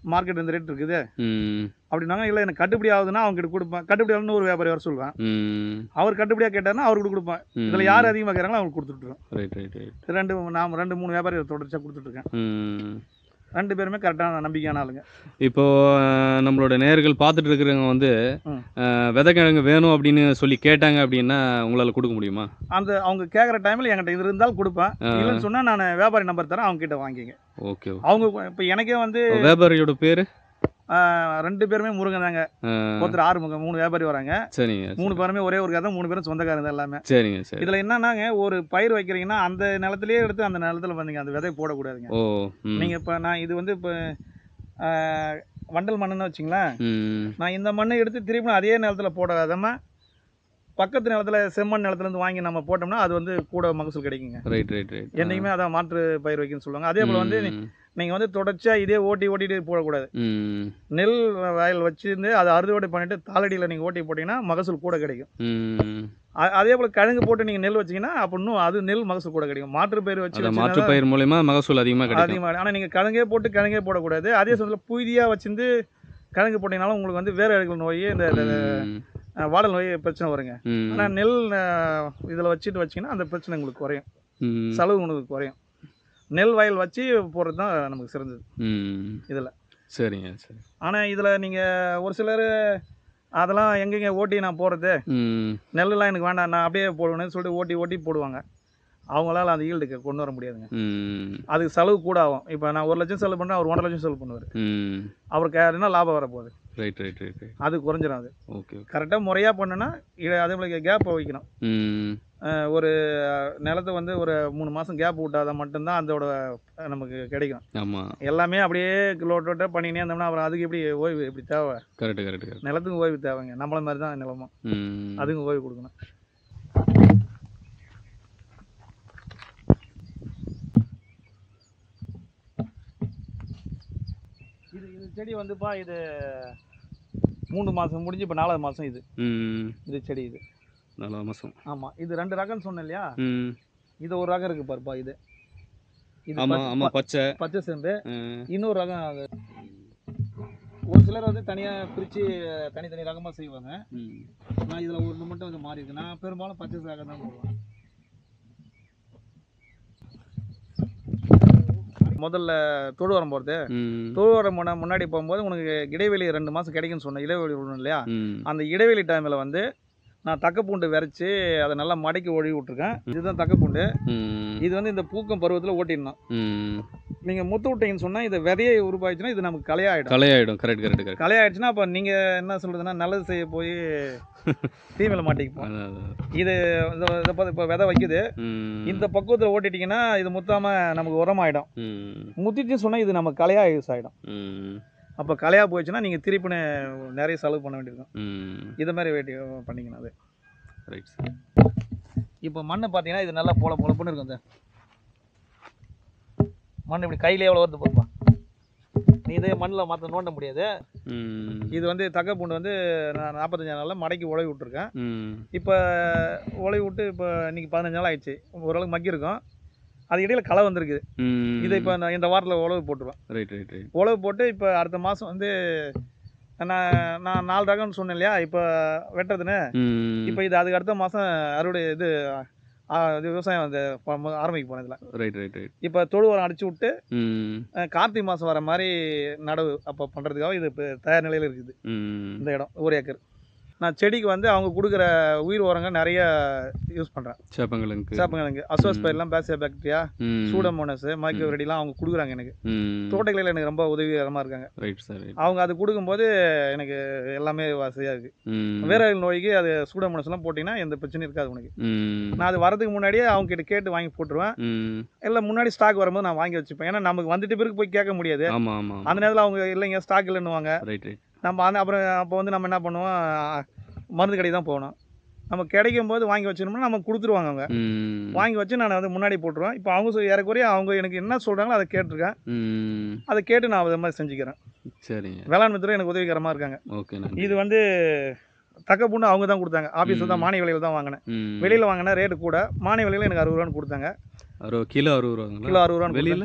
மார்க்கெட் இந்த ரேட் இருக்குது ம் அப்படின்னாங்க இல்லை எனக்கு கட்டுப்படி ஆகுதுன்னா அவங்க கிட்ட கொடுப்பேன் கட்டுப்படி ஆகுதுன்னு ஒரு வியாபாரி வர சொல்லுவேன் ம் அவர் கட்டுப்படியாக கேட்டாருன்னா அவருக்கு கொடுப்பேன் இதில் யார் அதிகமாக கேட்குறாங்களோ அவங்களுக்கு கொடுத்துட்ருக்கோம் ரைட் ரைட் ரைட் ரெண்டு நான் ரெண்டு மூணு வியாபாரி தொடர்ச்சியாக கொடுத்துட்ருக்கேன் ம் ரெண்டு பேருமே கரெக்டான நம்பிக்கையான ஆளுங்க இப்போ அஹ், நம்மளோட நேயர்கள் பார்த்துட்டு இருக்கிறவங்க வந்து ம். அஹ், விதைக்கிழங்கு வேணும் அப்படின்னு சொல்லி கேட்டாங்க அப்படின்னா உங்களால் கொடுக்க முடியுமா அந்த அவங்க கேட்குற டைமில் என்கிட்ட இது இருந்தாலும் கொடுப்பேன் இல்லைன்னு சொன்னால் நான் வியாபாரி நம்பர் தரேன் அவங்க கிட்ட வாங்கிங்க ஓகே அவங்க இப்போ எனக்கே வந்து வியாபாரியோட பேர் ஆஹ், ரெண்டு பேருமே முருகன் தாங்க ஒருத்தர் ஆறு முகம் மூணு வியாபாரி வராங்க சரிங்க மூணு பேருமே ஒரே ஒரு கதை மூணு பேரும் சொந்தக்காரங்க தான் எல்லாமே சரிங்க சரி இதில் என்னன்னாங்க ஒரு பயிர் வைக்கிறீங்கன்னா அந்த நிலத்திலேயே எடுத்து அந்த நிலத்துல வந்தீங்க அந்த விதை போடக்கூடாதுங்க ஓ ம் நீங்கள் இப்போ நான் இது வந்து இப்போ ஆஹ், வண்டல் மண்ணுன்னு வச்சிங்களேன் ம் நான் இந்த மண்ணை எடுத்து திருப்பி அதே நிலத்துல போடாதாம பக்கத்து நிலத்துல செம்மண் நிலத்துல இருந்து வாங்கி நம்ம போட்டோம்னா அது வந்து கூட மகசூல் கிடைக்குங்க ரைட் ரைட் ரைட் என்னைக்குமே அதான் மாற்று பயிர் வைக்கணும்னு சொல்லுவாங்க அதே போல் வந்து நீங்க வந்து தொடர்ச்சியா இதே ஓட்டி ஓட்டிட்டு போடக்கூடாது ம் நெல் வயல் வச்சிருந்து அதை அறுவடை பண்ணிட்டு தாளடியில் நீங்க ஓட்டி போட்டீங்கன்னா மகசூல் கூட கிடைக்கும் ம் அ- அதே போல கிழங்கு போட்டு நீங்க நெல் வச்சீங்கன்னா அப்ப இன்னும் அது நெல் மகசூல் கூட கிடைக்கும் மாற்று பயிர் வச்சு அதான் வச்சீங்கன்னா மாற்று பயிர் மூலயமா மகசூல் அதிகமாக கிடைக்கும் அதிகமாக ஆனால் நீங்கள் கிழங்கே போட்டு கிழங்கே போடக்கூடாது அதே சமயத்தில் புதியாக வச்சிருந்து கிழங்கு போட்டீங்கனாலும் உங்களுக்கு வந்து வேற அழுகல் நோய் இந்த இந்த, ம், அஹ், வாடல் நோய் பிரச்சனை வருங்க ம், ஆனால் நெல் இதில் வச்சுட்டு வச்சிங்கன்னா அந்த பிரச்சனை உங்களுக்கு குறையும் ம், செலவு உங்களுக்கு குறையும் நெல் வயல் வச்சு போடுறது தான் நமக்கு சிறந்தது ம். இதுல. சரிங்க சரி ஆனால் இதில் நீங்கள் ஒரு சிலர் அதெல்லாம் எங்கெங்க ஓட்டி நான் போடுறது ம் நெல்லுலாம் எனக்கு வேண்டாம் நான் அப்படியே போடுவேன்னு சொல்லிட்டு ஓட்டி ஓட்டி போடுவாங்க அவங்களால அந்த ஈல்டுக்கு கொண்டு வர முடியாதுங்க ம் அதுக்கு செலவு கூட ஆகும் இப்போ நான் ஒரு லட்சம் செலவு பண்ணால் அவர் ஒன்றரை லட்சம் செலவு பண்ணுவார் ம் அவருக்கு என்ன லாபம் வரப்போகுது ரைட் ரைட் ரைட் ரைட் அது குறைஞ்சிரும் அது ஓகே ஓகே கரெக்டாக முறையாக பண்ணுன்னா இ- அதே போல் கேப் வைக்கணும் ம் அஹ் ஒரு நிலத்தை வந்து ஒரு மூணு மாதம் கேப் விட்டாதான் மட்டும்தான் அதோட அஹ், நமக்கு கிடைக்கும் ஆமாம் எல்லாமே அப்படியே லோட்டோட்ட பண்ணினே இருந்தோம்னா அப்புறம் அதுக்கு எப்படி ஓய்வு எப்படி தேவை கரெக்டு கரெக்டு கரெக்ட் நிலத்துக்கு ஓய்வு தேவைங்க நம்மள மாதிரி தான் நிலமும் ம் அதுக்கும் ஓய்வு கொடுக்கணும் இது இது செடி வந்துப்பா இது மூணு மாதம் முடிஞ்சு இப்போ நாலாவது மாதம் இது ம் இது செடி இது நல்ல மாதம் ஆமாம் இது ரெண்டு ரகம்னு சொன்னேன் இல்லையா ம் இது ஒரு ரகம் இருக்கு பாருப்பா இது இது ஆமாம் பச்சை- ஆமாம் பச்சை பச்சை சேர்ந்து ம், இன்னொரு ரகம் அது ஒரு சிலர் வந்து தனியாக பிரித்து தனித்தனி ரகமாக செய்வாங்க ம் நான் இதில் ஒன்று மட்டும் வந்து மாறி இருக்கு நான் பெரும்பாலும் பச்சை ரகம் தான் போடுவேன் முதல்ல தொழு உரம் போகிறது ம் தொழு உரம் முன்ன- முன்னாடி போகும்போது உனக்கு இடைவெளி ரெண்டு மாதம் கிடைக்குன்னு சொன்னேன் இடைவெளி விடணும் இல்லையா ம் அந்த இடைவெளி டைமில் வந்து நான் தக்கப்பூண்டு விரைச்சி அதை நல்லா மடக்கி ஒழுகி விட்ருக்கேன் இதுதான் தக்கப்பூண்டு ம் இது வந்து இந்த பூக்கம் பருவத்தில் ஓட்டிடணும் ம் நீங்கள் முத்து விட்டீங்கன்னு சொன்னால் இது விதையை உருவாச்சுன்னா இது நமக்கு கலையாயிடும் கலையாயிடும் கரெக்ட் கரெக்ட் கரெக்ட் கலையாயிடுச்சுன்னா அப்போ நீங்கள் என்ன சொல்கிறதுன்னா நல்லது செய்ய போய் தீமையில் மாட்டிக்குப்போம் அதான் அதான் இது இப்போ விதை வைக்குது ம் இந்த பக்குவத்தில் ஓட்டிட்டிங்கன்னா இது முத்தாமல் நமக்கு உரமாயிடும் ம் முத்திச்சுன்னு சொன்னால் இது நம்ம கலையாக யூஸ் ஆகிடும் ம் அப்போ கலையாக போயிடுச்சுன்னா நீங்கள் திருப்பின்னு நிறைய செலவு பண்ண வேண்டியிருக்கும் ம் இது மாதிரி வேட்டி பண்ணிக்கணும் அது ரைட் சார் இப்போ மண் பார்த்தீங்கன்னா இது நல்லா பொல பொழப்புன்னு இருக்கும் இந்த மண் இப்படி கையிலே எவ்வளோ வருது போப்பா நீ இதே மண்ணில் மாற்ற நோண்ட முடியாது ம் இது வந்து தக்க பூண்டு வந்து நான் நாற்பத்தஞ்சு நாளில் மடக்கி உழவி விட்ருக்கேன் ம் இப்போ உழவி விட்டு இப்போ இன்னைக்கு பதினஞ்சு நாள் ஆயிடுச்சு ஓரளவுக்கு மக்கி இருக்கும் அது இடையில களை வந்திருக்கு ம் இதை இப்போ நான் இந்த வாரத்தில் உழவு போட்டுருவேன் ரைட் ரைட் ரைட் உழவு போட்டு இப்போ அடுத்த மாதம் வந்து நான் நான் நாலு ரகம்னு சொன்னேன் இல்லையா இப்போ வெட்டுறதுன்னு ம் இப்போ இது அதுக்கு அடுத்த மாதம் அறுவடை இது ஆ, இது விவசாயம் வந்து ப- ஆரம்பிக்க போனேன் இதில் ரைட் ரைட் ரைட் இப்போ தொழு உரம் அடிச்சு விட்டு ம் அஹ், கார்த்திகை மாதம் வர மாதிரி நடவு அப்போ பண்ணுறதுக்காக இது இப்போ தயார் நிலையில் இருக்குது ம் இந்த இடம் ஒரு ஏக்கர் நான் செடிக்கு வந்து அவங்க கொடுக்குற உயிர் உரங்கள் நிறைய யூஸ் பண்ணுறேன் சேப்பங்களுக்கு சாப்பிடுங்க அசோஸ் பயிரெலாம் பேசியா பாக்டீரியா ம் சூடமோனஸ் மைக்ரோ ரெடிலாம் அவங்க கொடுக்குறாங்க எனக்கு ம் தோட்டக்கலையில் எனக்கு ரொம்ப உதவிகரமாக இருக்காங்க ரைட் சார் ரைட் அவங்க அது கொடுக்கும்போது எனக்கு எல்லாமே வசதியாக இருக்குது ம் வேற நோய்க்கு அது சூடமோனஸ்லாம் போட்டிங்கன்னா எந்த பிரச்சனையும் இருக்காது உனக்கு ம் நான் அது வரதுக்கு முன்னாடியே அவங்க கிட்ட கேட்டு வாங்கி போட்டுருவேன் ம் இல்லை முன்னாடி ஸ்டாக் வரும்போது நான் வாங்கி வச்சுப்பேன் ஏன்னா நமக்கு வந்துட்டு பிறகு போய் கேட்க முடியாது ஆமாம் ஆமாம் அந்த நேரத்தில் அவங்க இல்லைங்க ஸ்டாக் இல்லைன்னுவாங்க ரைட் ரைட் நம்ம அந்த அப்புறம் அப்போ வந்து நம்ம என்ன பண்ணுவோம் அஹ், மருந்து கடைக்கு தான் போகணும் நம்ம கிடைக்கும் போது வாங்கி வச்சிருந்தோம்னா நம்ம கொடுத்துருவாங்க அவங்க ம் வாங்கி வச்சு நான் வந்து முன்னாடி போட்டுருவேன் இப்போ அவங்க சொ- ஏறக்குறைய அவங்க எனக்கு என்ன சொல்கிறாங்களோ அதை கேட்டிருக்கேன் ம் அதை கேட்டு நான் அதை மாதிரி செஞ்சுக்கிறேன் சரிங்க வேளாண்மை துறை எனக்கு உதவிகரமாக இருக்காங்க ஓகே நன்றி இது வந்து தக்க பூண்டு அவங்க தான் கொடுத்தாங்க ஆஃபீஸில் தான் மானிய விலையில் தான் வாங்கினேன் ம் வெளியில் வாங்கினா ரேட்டு கூட மானிய விலையில் எனக்கு அறுபது ரூபான்னு கொடுத்தாங்க அறுபது கிலோ அறுபது ரூபாங்களா கிலோ அறுபது ரூபான்னு வெளியில்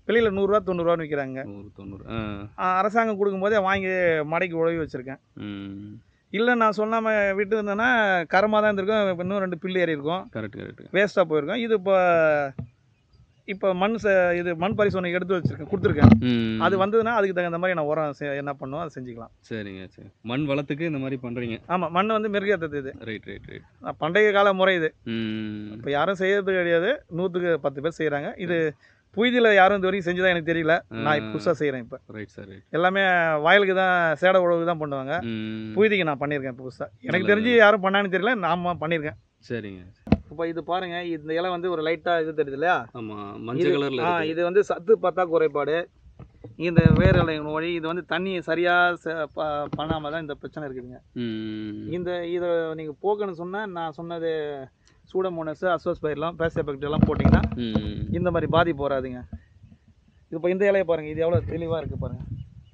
வெளியில் நூறுரூவா தொண்ணூறுரூவான்னு விற்கிறாங்க நூறு தொண்ணூறு ஆ அரசாங்கம் கொடுக்கும்போதே வாங்கி மடைக்கு உழவி வச்சுருக்கேன் ம் இல்லை நான் சொல்லாமல் விட்டு இருந்தேன்னா கரமாக தான் இருந்திருக்கும் இப்ப இன்னும் ரெண்டு பில்லு ஏறி இருக்கும் கரெக்ட் கரெக்ட் வேஸ்ட்டாக போயிருக்கும் இது இப்போ இப்போ மண் ச இது மண் பரிசோதனை எடுத்து வச்சிருக்கேன் கொடுத்துருக்கேன் ம் அது வந்ததுன்னா அதுக்கு தகுந்த மாதிரி நான் உரம் செ- என்ன பண்ணுவோம் அதை செஞ்சுக்கலாம் சரிங்க சரி மண் வளத்துக்கு இந்த மாதிரி பண்ணுறீங்க ஆமாம் மண் வந்து மெருகேற்றது இது ரைட் ரைட் ரைட் நான் பண்டைய கால முறை இது ம் இப்போ யாரும் செய்யறது கிடையாது நூற்றுக்கு பத்து பேர் செய்கிறாங்க இது புய்தியில் யாரும் இது வரைக்கும் செஞ்சுதான் எனக்கு தெரியல நான் இப்போ புதுசாக செய்கிறேன் இப்போ ரைட் சார் ரைட் எல்லாமே வயலுக்கு தான் சேடை உழவுக்கு தான் பண்ணுவாங்க ம் புய்திக்கு நான் பண்ணியிருக்கேன் புதுசாக எனக்கு நல்லது. தெரிஞ்சு யாரும் பண்ணான்னு தெரியல நாம பண்ணியிருக்கேன் சரிங்க இப்போ இது பாருங்க இந்த இலை வந்து ஒரு லைட்டாக இது தெரியுது இல்லையா ஆமாம் மஞ்சள் கலரில் ஆ இது வந்து சத்து பத்தா குறைபாடு இந்த வேர் இலை நோய் இது வந்து தண்ணி சரியாக பண்ணாமல் தான் இந்த பிரச்சனை இருக்குதுங்க ம் இந்த இதை நீங்கள் போக்கணும்னு சொன்னால் நான் சொன்னது சூடமோனஸ் அசோஸ் பயிரெலாம் பேச எல்லாம் போட்டிங்கன்னா ம் இந்த மாதிரி பாதிப்பு வராதுங்க இப்போ இந்த இலையை பாருங்கள் இது எவ்வளோ தெளிவாக இருக்குது பாருங்கள்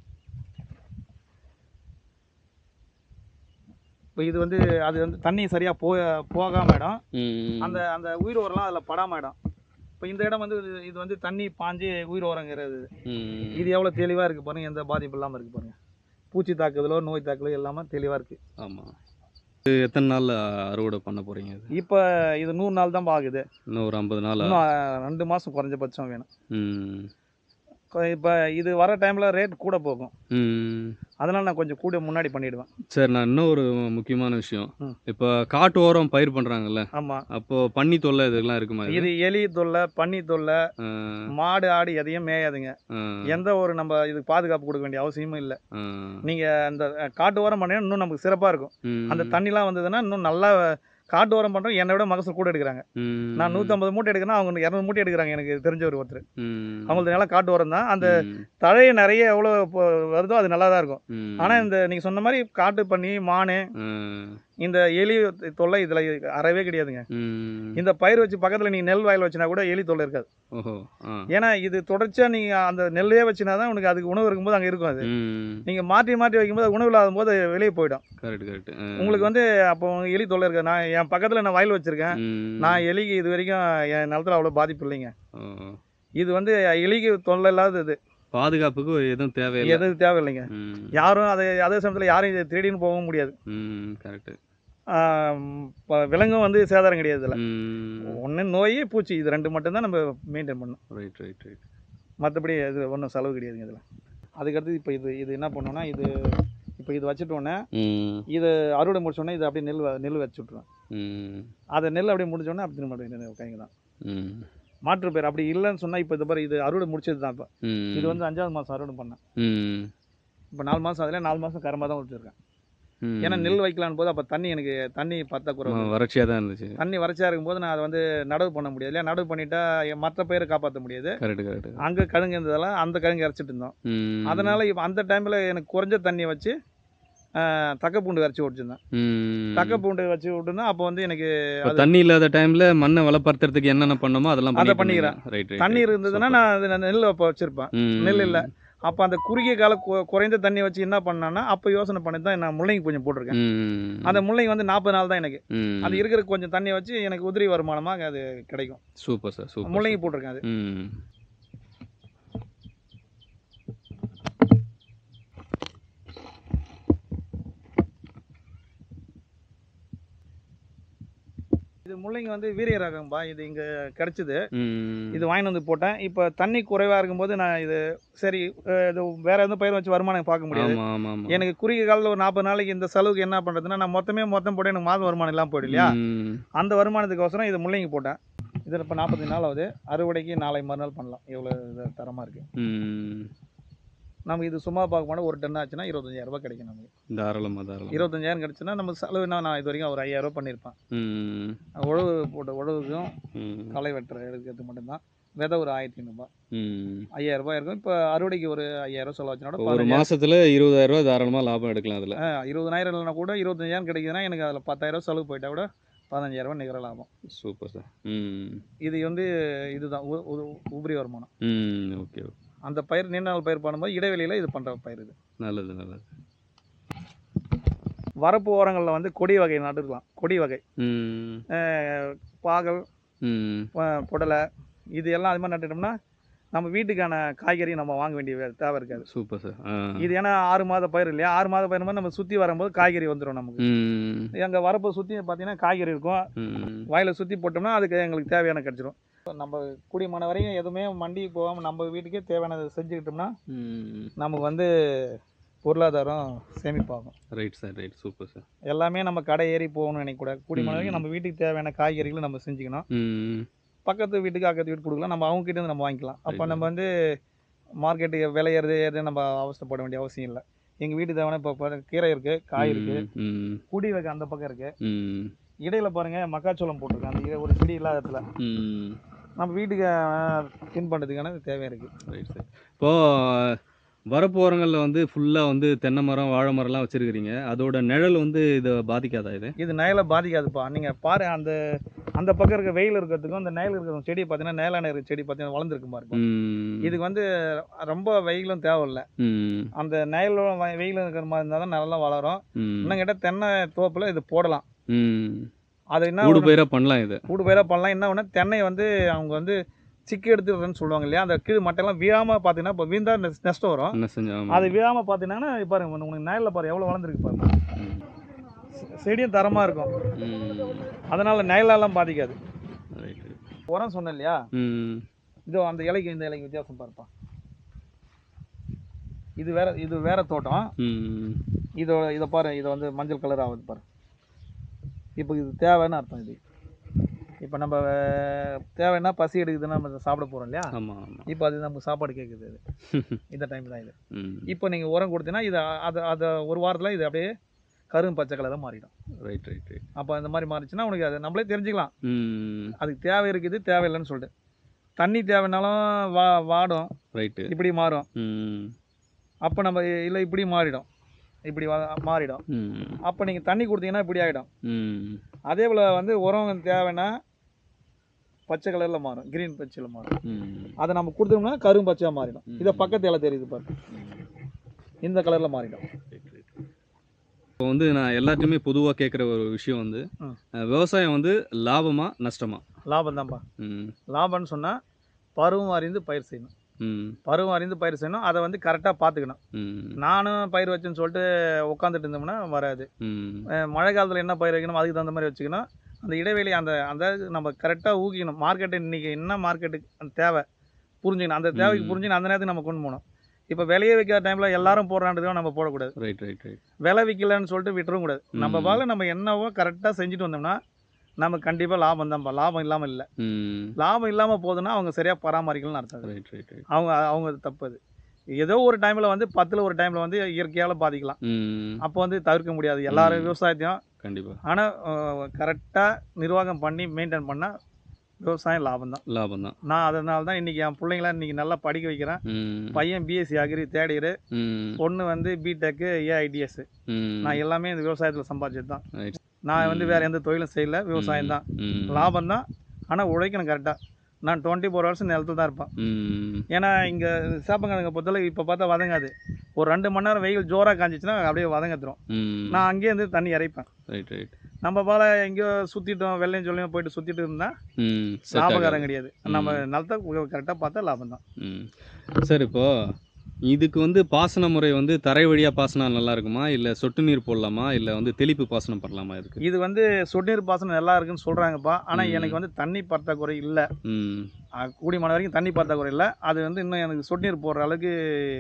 இப்போ இது வந்து அது வந்து தண்ணி சரியாக போ போகாம இடம் ம் அந்த அந்த உயிர் உரம்லாம் அதில் படாம இடம் இப்போ இந்த இடம் வந்து இது- இது வந்து தண்ணி பாஞ்சு உயிர் உரங்கிறது ம் இது எவ்வளோ தெளிவாக இருக்குது பாருங்கள் எந்த பாதிப்பு இல்லாமல் இருக்குது பாருங்கள் பூச்சி தாக்குதலோ நோய் தாக்குதலோ எல்லாமே தெளிவாக இருக்குது ஆமாம் இது எத்தனை நாளில் அறுவடை பண்ண போகிறீங்க இது இப்போ இது நூறு நாள் தான் ஆகுது இன்னும் ஒரு ஐம்பது நாள் இன்னும் அஹ், ரெண்டு மாதம் குறைஞ்சபட்சம் வேணும் ம் இப்போ இது வர டைமில் ரேட் கூட போகும் ம் அதனால் நான் கொஞ்சம் கூட முன்னாடி பண்ணிவிடுவேன் சரி நான் இன்னும் ஒரு முக்கியமான விஷயம் ம். இப்போ காட்டு ஓரம் பயிர் பண்ணுறாங்கல்ல ஆமாம் அப்போ பன்னி தொல்லை இதெல்லாம் இருக்குமா இது? இது எலி தொல்லை பன்னி தொல்லை ஆ, மாடு ஆடு எதையும் மேயாதுங்க ஆ, எந்த ஒரு நம்ம இதுக்கு பாதுகாப்பு கொடுக்க வேண்டிய அவசியமும் இல்லை ஆ. நீங்கள் அந்த அஹ், காட்டு ஓரம் பண்ணீங்கன்னா இன்னும் நமக்கு சிறப்பாக இருக்கும் ம், அந்த தண்ணிலாம் வந்ததுன்னா இன்னும் நல்லா காட்டு ஓரம் பண்ணுறோம் என்னை விட மகசூல் கூட எடுக்கிறாங்க ம், நான் நூற்றம்பது மூட்டை எடுக்கிறேன் அவங்க இரநூறு மூட்டை எடுக்கிறாங்க எனக்கு தெரிஞ்ச ஒரு ஒருத்தர் ம், அவங்களுக்கு நிலம் காட்டு ஓரம் தான் அந்த ம், தழையை நிறைய எவ்வளோ இப்போ வருதோ அது நல்லா தான் இருக்கும் ம், ஆனால் இந்த நீங்கள் சொன்ன மாதிரி காட்டு பண்ணி மானு ம், இந்த எலி தொல்லை இதில் அறவே கிடையாதுங்க ம். இந்த பயிர் வச்சு பக்கத்தில் நீங்கள் நெல் வயல் வச்சினா கூட எலி தொல்லை இருக்காது ஓஹோ ஆ ஏன்னா இது தொடர்ச்சியாக நீங்கள் அந்த நெல்லையே வச்சினா தான் உனக்கு அதுக்கு உணவு இருக்கும்போது அங்கே இருக்கும் அது ம் நீங்கள் மாற்றி மாற்றி வைக்கும்போது அது உணவு இல்லாத போது அது வெளியே போயிடும் கரெக்ட் கரெக்ட் உங்களுக்கு வந்து அப்போ எலி தொல்லை இருக்காது நான் என் பக்கத்தில் நான் வயல் வச்சுருக்கேன் நான் எலிக்கு இது வரைக்கும் என் நிலத்துல அவ்வளோ பாதிப்பு இல்லைங்க இது வந்து எலிக்கு தொல்லை இல்லாத இது பாதுகாப்புக்கு எதுவும் தேவையில்லை எதுவும் தேவையில்லைங்க ம் யாரும் அதை அதே சமயத்தில் யாரும் இதை தேடின்னு போகவும் முடியாது ம் கரெக்ட் ஆம், ப- விலங்கும் வந்து சேதாரம் கிடையாது இதில் ம் ஒன்று நோய் பூச்சி இது ரெண்டு மட்டும்தான் நம்ம மெயின்டைன் பண்ணணும் ரைட் ரைட் ரைட் மற்றபடி இது ஒன்றும் செலவு கிடையாதுங்க இதில் அதுக்கடுத்து இப்போ இது இது என்ன பண்ணோன்னா இது இப்போ இது வச்சுட்டோன்னே ம் இது அறுவடை முடிச்சோடனே இது அப்படியே நெல் வ- நெல் வச்சு விட்ருவேன் ம் அதை நெல் அப்படியே முடிச்சோடனே அப்படி திரும்ப கைங்க தான் ம் மாற்று பேர் அப்படி இல்லைன்னு சொன்னால் இப்போ இது பாரு இது அறுவடை முடிச்சது தான் இப்போ ம் இது வந்து அஞ்சாவது மாதம் அறுவடை பண்ணேன் ம் இப்போ நாலு மாதம் அதில் நாலு மாதம் கரமாக தான் வச்சுருக்கேன் ம். ஏன்னா நெல் வைக்கலான்னு போது அப்போ தண்ணி எனக்கு தண்ணி பற்றாக்குறை ஆமா, வறட்சியா தான் இருந்துச்சு தண்ணி வறட்சியாக இருக்கும்போது நான் அதை வந்து நடவு பண்ண முடியாது இல்லையா நடவு பண்ணிட்டா என் மற்ற பயிரை காப்பாற்ற முடியாது கரெக்ட் கரெக்ட் அங்கே கழுங்கு இருந்ததெல்லாம் அந்த கழுங்கு இறச்சிட்டு இருந்தோம் ம் அதனால இப்போ அந்த டைமில் எனக்கு குறைஞ்ச தண்ணியை வச்சு ஆஹ், தக்க பூண்டு இறச்சி விட்டுருந்தேன் ம் தக்க பூண்டு வச்சு விட்டுருந்தா அப்போ வந்து எனக்கு இப்போ தண்ணி இல்லாத டைம்ல மண்ணை வளப்படுத்துறதுக்கு என்னென்ன பண்ணணுமோ அதெல்லாம் அதை பண்ணிக்கிறேன் ரைட் ரைட் தண்ணி இருந்ததுன்னா நான் அது நான் நெல் அப்போ வச்சுருப்பேன் நெல் இல்ல. அப்போ அந்த குறுகிய கால கு- குறைந்த தண்ணி வச்சு என்ன பண்ணேன்னா அப்போ யோசனை பண்ணி தான் நான் முள்ளங்கி கொஞ்சம் போட்டிருக்கேன் அந்த முள்ளங்கி வந்து நாற்பது நாள் தான் எனக்கு அது இருக்கிற கொஞ்சம் தண்ணி வச்சு எனக்கு உதிரி வருமானமாக அது கிடைக்கும் சூப்பர் சார் சூப்பர் முள்ளங்கி போட்டிருக்கேன் அது ம் இது முள்ளங்கி வந்து வீரிய ரகம்பா இது இங்கே கிடச்சிது ம் இது வாங்கிட்டு வந்து போட்டேன் இப்போ தண்ணி குறைவாக இருக்கும்போது நான் இது சரி அஹ், இது வேற எதுவும் பயிர் வச்சு வருமானம் பார்க்க முடியாது ஆமா ஆமா ஆமா எனக்கு குறுகிய காலத்தில் ஒரு நாற்பது நாளைக்கு இந்த செலவுக்கு என்ன பண்ணுறதுன்னா நான் மொத்தமே மொத்தம் போட்டு எனக்கு மாதம் வருமானம் இல்லாமல் போயிடும் இல்லையா ம். அந்த வருமானத்துக்கோசரம் இது முள்ளங்கி போட்டேன் இதில் இப்போ நாற்பத்தஞ்சு நாள் ஆகுது அறுவடைக்கு நாளை மறுநாள் பண்ணலாம் எவ்வளோ இது தரமாக இருக்குது ம் நமக்கு இது சும்மா பார்க்க போனால் ஒரு டன் ஆச்சுன்னா இருபத்தஞ்சாயிரம் ரூபாய் கிடைக்கும் நமக்கு தாராளமா தாராளம் இருபத்தஞ்சாயிரம் கிடச்சுன்னா நம்ம செலவு என்ன நான் இது வரைக்கும் ஒரு ஐயாயிரம் ரூபாய் பண்ணியிருப்பேன் ம் உழவு போட்ட உழவுக்கும் ம் களை வெட்டுற எடுக்கிறது மட்டும்தான் விதை ஒரு ஆயிரத்தி ஐநூறுபா ம் ஐயாயிரம் ரூபாய் இருக்கும் இப்போ அறுவடைக்கு ஒரு ஐயாயிரம் செலவு வச்சுனா ஒரு பதினஞ்சாயிரம் மாசத்துல இருபதாயிரம் ரூபாய் தாராளமா லாபம் எடுக்கலாம் அதுல இருபதனாயிரம் இல்லைனா கூட இருபத்தஞ்சாயிரம் கிடைக்குதுன்னா எனக்கு அதில் பத்தாயிரம் செலவு போயிட்டா கூட பதினஞ்சாயிரம் ரூபாய் நிகர லாபம் சூப்பர் சார் ம் இது வந்து இதுதான் உ- உ- உபரி வருமானம் ம் ஓகே ஓகே அந்த பயிர் நீண்ட நாள் பயிர் பண்ணும்போது இடைவெளியில் இது பண்ணுற பயிர் இது நல்லது நல்லது வரப்பு ஓரங்களில் வந்து கொடி வகை நட்டுக்கலாம் கொடி வகை ம் அஹ் பாகல் ம் அஹ் புடலை இது எல்லாம் அது மாதிரி நட்டுட்டோம்னா நம்ம வீட்டுக்கான காய்கறி நம்ம வாங்க வேண்டிய வே- தேவை இருக்காது சூப்பர் சார் ஆ இது ஏன்னா ஆறு மாத பயிர் இல்லையா ஆறு மாத பயிர் மாதிரி நம்ம சுற்றி வரும்போது காய்கறி வந்துடும் நமக்கு ம் எங்கள் வரப்போ சுற்றி பார்த்தீங்கன்னா காய்கறி இருக்கும் ம் வயலை சுற்றி போட்டோம்னா அதுக்கு எங்களுக்கு தேவையான கிடச்சிரும் நம்ம கூடியமான வரையும் எதுவுமே மண்டிக்கு போகாமல் நம்ம வீட்டுக்கே தேவையானதை செஞ்சுக்கிட்டோம்னா ம் நமக்கு வந்து பொருளாதாரம் சேமிப்பாகும் right sir right super sir எல்லாமே நம்ம கடை ஏறி போகணும்னு நினைக்கக்கூடாது கூடியமான ம். வரைக்கும் நம்ம வீட்டுக்கு தேவையான காய்கறிகளை நம்ம செஞ்சுக்கணும் ம் பக்கத்து வீட்டுக்கு அக்கத்து வீட்டுக்கு கொடுக்கலாம் நம்ம அவங்க கிட்ட இருந்து நம்ம வாங்கிக்கலாம் அப்போ Right. நம்ம வந்து மார்க்கெட்டுக்கு விளையிறது எது நம்ம அவஸ்தைப்பட வேண்டிய அவசியம் இல்லை எங்கள் வீட்டு தேவையான இப்போ கீரை இருக்குது காய் இருக்குது ம் குடி வைக்க அந்த பக்கம் இருக்குது ம் இடையில பாருங்க மக்காச்சோளம் போட்டிருக்கேன் அந்த இ- ஒரு செடி இல்லாத இடத்துல ம் நம்ம வீட்டுக்கு தின் பண்ணுறதுக்கான தேவையாக இருக்குது ரைட் சார் இப்போது வரப்பு ஓரங்களில் வந்து ஃபுல்லாக வந்து தென்னை மரம் வாழை மரம்லாம் வச்சுருக்கிறீங்க அதோட நிழல் வந்து இதை பாதிக்காதா இது இது நயலை பாதிக்காதுப்பா நீங்கள் பாரு அந்த அந்த பக்கம் இருக்க வெயில் இருக்கிறதுக்கும் அந்த நயல் இருக்கிற செடி பார்த்தீங்கன்னா நேலான இருக்கிற செடி பார்த்தீங்கன்னா வளர்ந்துருக்கு பாருங்க ம் இதுக்கு வந்து ரொம்ப வெயிலும் தேவையில்ல ம் அந்த நயலும் வ- வெயிலும் இருக்கிற மாதிரி இருந்தால் தான் நல்லா வளரும் ம் இன்னும் கேட்டால் தென்னை தோப்பில் இது போடலாம் ம் அது என்ன கூடு ஒண்ணு- பயிராக பண்ணலாம் இது கூடு பயிராக பண்ணலாம் என்ன ஒன்று தென்னை வந்து அவங்க வந்து சிக்கி எடுத்துடுறேன்னு சொல்லுவாங்க இல்லையா அந்த கீழ் மட்டையெல்லாம் வீழாமல் பார்த்தீங்கன்னா இப்போ வீழ்ந்தா நெஸ்- நஷ்டம் வரும் என்ன செஞ்சோம் அது வீழாமல் பார்த்தீங்கன்னா பாருங்க உனக்கு நயலில் பாரு எவ்வளோ வளர்ந்துருக்கு பாருங்க செ- செடியும் தரமாக இருக்கும் ம் அதனால் நயலாலாம் பாதிக்காது ரைட் உரம் சொன்னேன் இல்லையா ம் இதோ அந்த இலைக்கு இந்த இலைக்கு வித்தியாசம் பாருப்பா இது வேற இது வேற தோட்டம் ம் இதோ இதை பாரு இதை வந்து மஞ்சள் கலர் ஆகுது பாரு இப்போ இது தேவைன்னு அர்த்தம் இது இப்போ நம்ம அஹ், தேவைன்னா பசி எடுக்குதுன்னா நம்ம சாப்பிட போகிறோம் இல்லையா ஆமாம் ஆமாம் இப்போ அது நமக்கு சாப்பாடு கேட்குது அது இந்த டைம் தான் இது ம் இப்போ நீங்கள் உரம் கொடுத்தீங்கன்னா இது அது அதை ஒரு வாரத்தில் இது அப்படியே கரும் பச்சை கலராக மாறிடும் ரைட் ரைட் ரைட் அப்போ இந்த மாதிரி மாறிச்சுன்னா உனக்கு அது நம்மளே தெரிஞ்சுக்கலாம் ம் அதுக்கு தேவை இருக்குது தேவையில்லைன்னு சொல்லிட்டு தண்ணி தேவைனாலும் வா வாடும் ரைட்டு இப்படி மாறும் ம் அப்போ நம்ம இல்லை இப்படி மாறிடும் இப்படி வா- மாறிடும் ம் அப்போ நீங்கள் தண்ணி கொடுத்தீங்கன்னா இப்படி ஆகிடும் ம் அதே போல் வந்து உரம் தேவைன்னா பச்சை கலரில் மாறும் கிரீன் பச்சையில் மாறும் ம் அதை நம்ம கொடுத்தோம்னா கரும் பச்சையாக மாறிடும் இதை ம். பக்கத்து இலை தெரியுது பாரு இந்த கலரில் மாறிடும் இப்போ வந்து நான் எல்லாத்தையுமே பொதுவாக கேட்குற ஒரு விஷயம் வந்து ம். அஹ், விவசாயம் வந்து லாபமா நஷ்டமா லாபம் தான்ப்பா ம் லாபம்னு சொன்னால் பருவம் அறிந்து பயிர் செய்யணும் ம் பருவம் அறிந்து பயிர் செய்யணும் அதை வந்து கரெக்டாக பார்த்துக்கணும் ம் நானும் பயிர் வச்சேன்னு சொல்லிட்டு உட்காந்துட்டு இருந்தோம்னா வராது ம் அஹ் மழை காலத்தில் என்ன பயிர் வைக்கணும் அதுக்கு தகுந்த மாதிரி வச்சுக்கணும் அந்த இடைவெளி அந்த அந்த நம்ம கரெக்டாக ஊக்கிக்கணும் மார்க்கெட்டு இன்றைக்கி என்ன மார்க்கெட்டுக்கு அந்த தேவை புரிஞ்சுக்கணும் அந்த தேவைக்கு ம். புரிஞ்சுக்கணும் அந்த நேரத்துக்கு நம்ம கொண்டு போகணும் இப்போ விலையை வைக்கிற டைமில் எல்லாரும் போடுறான்றதுக்காக நம்ம போடக்கூடாது ரைட் ரைட் ரைட் விலை விற்கலன்னு சொல்லிட்டு விட்டுறவும் கூடாது நம்ம ம். பால நம்ம என்னவோ கரெக்டாக செஞ்சுட்டு வந்தோம்னா நமக்கு கண்டிப்பாக லாபம் தான்ப்பா லாபம் இல்லாமல் இல்லை ம் லாபம் இல்லாமல் போகுதுன்னா அவங்க சரியாக பராமரிக்கலன்னு அர்த்தம் அது. ரைட் ரைட் ரைட் அவங்க அவங்க தப்பு அது ஏதோ ஒரு டைமில் வந்து பத்தில் ஒரு டைமில் வந்து இயற்கையால் பாதிக்கலாம் ம் அப்போ வந்து தவிர்க்க முடியாது எல்லாரும் ம். விவசாயத்தையும் கண்டிப்பாக ஆனால் கரெக்டாக நிர்வாகம் பண்ணி மெயின்டைன் பண்ணால் விவசாயம் லாபம் தான் லாபம் தான் நான் அதனால தான் இன்றைக்கி என் பிள்ளைங்கள இன்றைக்கி நல்லா படிக்க வைக்கிறேன் ம் பையன் பிஎஸ்சி அக்ரி தேர்ட் இயர் ம் பொண்ணு வந்து பிடெக்கு ஏஐடிஎஸ் ம் நான் எல்லாமே இந்த விவசாயத்தில் சம்பாதிச்சது தான் Right. நான் வந்து ம். வேறு எந்த தொழிலும் செய்யல விவசாயம் தான் ம் லாபம் தான் ஆனால் உழைக்கணும் கரெக்டாக நான் டுவெண்ட்டி ஃபோர் ஹவர்ஸ் நிலத்துல தான் இருப்பேன் ம் ஏன்னா இங்கே சேப்பங்கிழங்க பொறுத்தவரை இப்போ பார்த்தா வதங்காது ஒரு ரெண்டு மணி நேரம் வெயில் ஜோராக காஞ்சிச்சுன்னா அப்படியே வதங்கத்துரும் ம் நான் அங்கேயே இருந்து தண்ணி இறைப்பேன் ரைட் ரைட் நம்ம போல எங்கேயோ சுற்றிட்டோம் வெள்ளையும் சொல்லியும் போயிட்டு சுற்றிட்டு இருந்தால் ம் set லாபகாரம் ஆகாது. கிடையாது நம்ம நிலத்தை கரெக்டாக பார்த்தா லாபம் தான் ம் சார் இப்போ இதுக்கு வந்து பாசன முறை வந்து தரை வழியாக பாசனம் நல்லா இருக்குமா இல்லை சொட்டு நீர் போடலாமா இல்லை வந்து தெளிப்பு பாசனம் பண்ணலாமா இதுக்கு இது வந்து சொட்டுநீர் பாசனம் நல்லா இருக்குன்னு சொல்கிறாங்கப்பா ஆனால் ம். எனக்கு வந்து தண்ணி பற்றாக்குறை இல்லை ம் கூடியமான வரைக்கும் தண்ணி பற்றாக்குறை இல்லை அது வந்து இன்னும் எனக்கு சொட்டுநீர் போடுற அளவுக்கு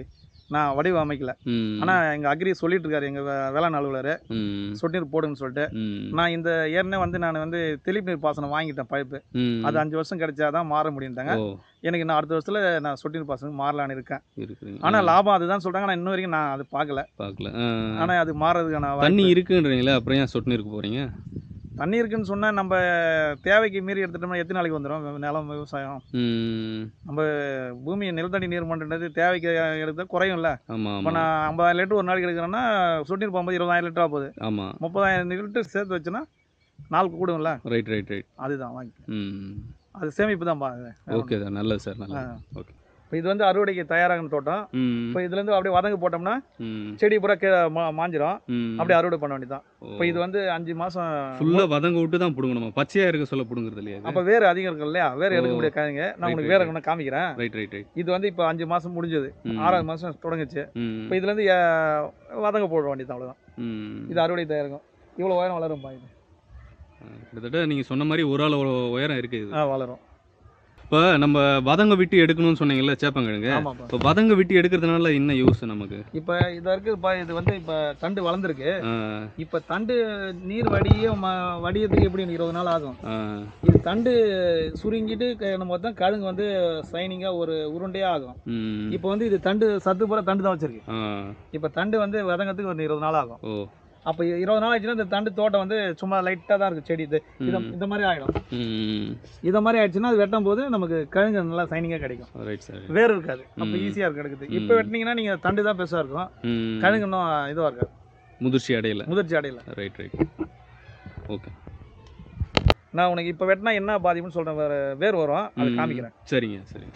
நான் வடிவமைக்கல ம் ஆனால் எங்கள் அக்ரி சொல்லிட்டு இருக்காரு எங்கள் வேளாண் அலுவலர் ம் சொட்டுநீர் போடுன்னு சொல்லிட்டு ம் நான் இந்த ஏற்கனவே வந்து நான் வந்து தெளிப்பு நீர் பாசனம் வாங்கிட்டேன் பைப்பு ம் அது அஞ்சு வருஷம் கிடைச்சாதான் மாற முடியுன்ட்டாங்க ஓ எனக்கு நான் அடுத்த வருஷத்தில் நான் சொட்டுநீர் பாசனம் மாறலான்னு இருக்கேன் இருக்குதுங்க ஆனால் லாபம் அதுதான் சொல்கிறாங்க நான் இன்ன வரைக்கும் நான் அது பார்க்கல பார்க்கல ஆ. ஆனால் அது மாறதுக்கான வாய்ப்பு- தண்ணி இருக்குன்றீங்களா அப்புறம் ஏன் சொட்டு நீருக்கு போகிறீங்க தண்ணி இருக்குன்னு சொன்னால் நம்ம தேவைக்கு மீறி எடுத்துட்டோம்னா எத்தனை நாளைக்கு வந்துடும் நிலம் விவசாயம் ம் நம்ம பூமியை நிலத்தடி நீர் மண்டது தேவைக்கு எடுத்தா குறையும்ல ஆமாம் இப்போ ஆமாம் நான் ஐம்பதாயிரம் லிட்டர் ஒரு நாளைக்கு எடுக்கிறேன்னா சொட்டுநீர் போகும்போது இருபதாயிரம் லிட்டராக போகுது ஆமாம் முப்பதாயிரம் லிட்டர் சேர்த்து வச்சுன்னா நாளுக்கு கூடும்ல ரைட் ரைட் ரைட் அதுதான் வாங்கி ம் அது சேமிப்பு தான் பாருங்க ஓகே சார் நல்லது சார் நல்லது ஓகே இப்போ இது வந்து அறுவடைக்கு தயாராகின தோட்டம் ம் இப்போ இதுலேருந்து அப்படியே வதங்க போட்டோம்னா ம் செடி பூரா கீழே மா மாஞ்சிரும் ம் அப்படியே அறுவடை பண்ண வேண்டியதான் இப்போ இது வந்து அஞ்சு மாதம் ஃபுல்லாக வதங்க விட்டு தான் பிடுங்கணுமா பச்சையாக இருக்க சொல்ல பிடுங்குறது இல்லையா அப்போ வேறு அதிகம் இருக்கும் இல்லையா வேறு எடுக்க ஓ. முடியாது காய்ங்க நான் Right, உங்களுக்கு right, வேறு ஒன்று காமிக்கிறேன் ரைட் ரைட் ரைட் இது வந்து இப்போ அஞ்சு மாதம் முடிஞ்சது ம் ஆறாவது மாதம் தொடங்குச்சு ம் இப்போ இதுலேருந்து அஹ், வதங்க போட வேண்டியது அவ்வளோதான் ம் இது அறுவடை தயாரிக்கும் இவ்வளோ உயரம் வளரும் இது கிட்டத்தட்ட நீங்கள் சொன்ன மாதிரி ஒரு ஆள் உயரம் இருக்குது இது ஆ வளரும் இப்போ நம்ம வதங்க விட்டு எடுக்கணும்னு சொன்னீங்கல்ல சேப்பங்கிழங்கு ஆமாப்பா இப்போ வதங்க விட்டு எடுக்கிறதுனால என்ன யூஸ் நமக்கு இப்போ இது இருக்குதுப்பா இது வந்து இப்போ தண்டு வளர்ந்துருக்கு ஆ, இப்போ தண்டு நீர் வடிய ம வடியத்துக்கு எப்படி இருபது நாள் ஆகும் ஆ, இது தண்டு சுருங்கிட்டு க- நம்ம தான் கழுங்கு வந்து சைனிங்காக ஒரு உருண்டையாக ஆகும் ம், இப்போ வந்து இது தண்டு சத்து பூரா தண்டு தான் வச்சிருக்கு ஆ, இப்போ தண்டு வந்து வதங்கத்துக்கு ஒரு இருபது நாள் ஆகும் ஓ அப்போ இருபது நாள் ஆச்சுன்னா இந்த தண்டு தோட்டம் வந்து சும்மா லைட்டாக தான் இருக்குது செடி இது இத ம், இந்த மாதிரி ஆகிடும் ம், இதை மாதிரி ஆயிடுச்சுன்னா அது வெட்டும் போது நமக்கு கழுங்கு நல்லா சைனிங்காக கிடைக்கும் ரைட் சார் வேர் இருக்காது அப்போ ம். ஈஸியாக இருக்கு எடுக்குது இப்போ ம். வெட்டினீங்கன்னா நீங்கள் தண்டு தான் பெருசாக இருக்கும் ம், கழுங்கு இன்னும் இதுவாக இருக்காது முதிர்ச்சி அடையல முதிர்ச்சி அடையல ரைட் ரைட் ஓகே நான் உனக்கு இப்போ வெட்டினா என்ன பாதிப்புன்னு சொல்கிறேன் வேறு வேர் வரும் அதை ம். காமிக்கிறேன் சரிங்க சரிங்க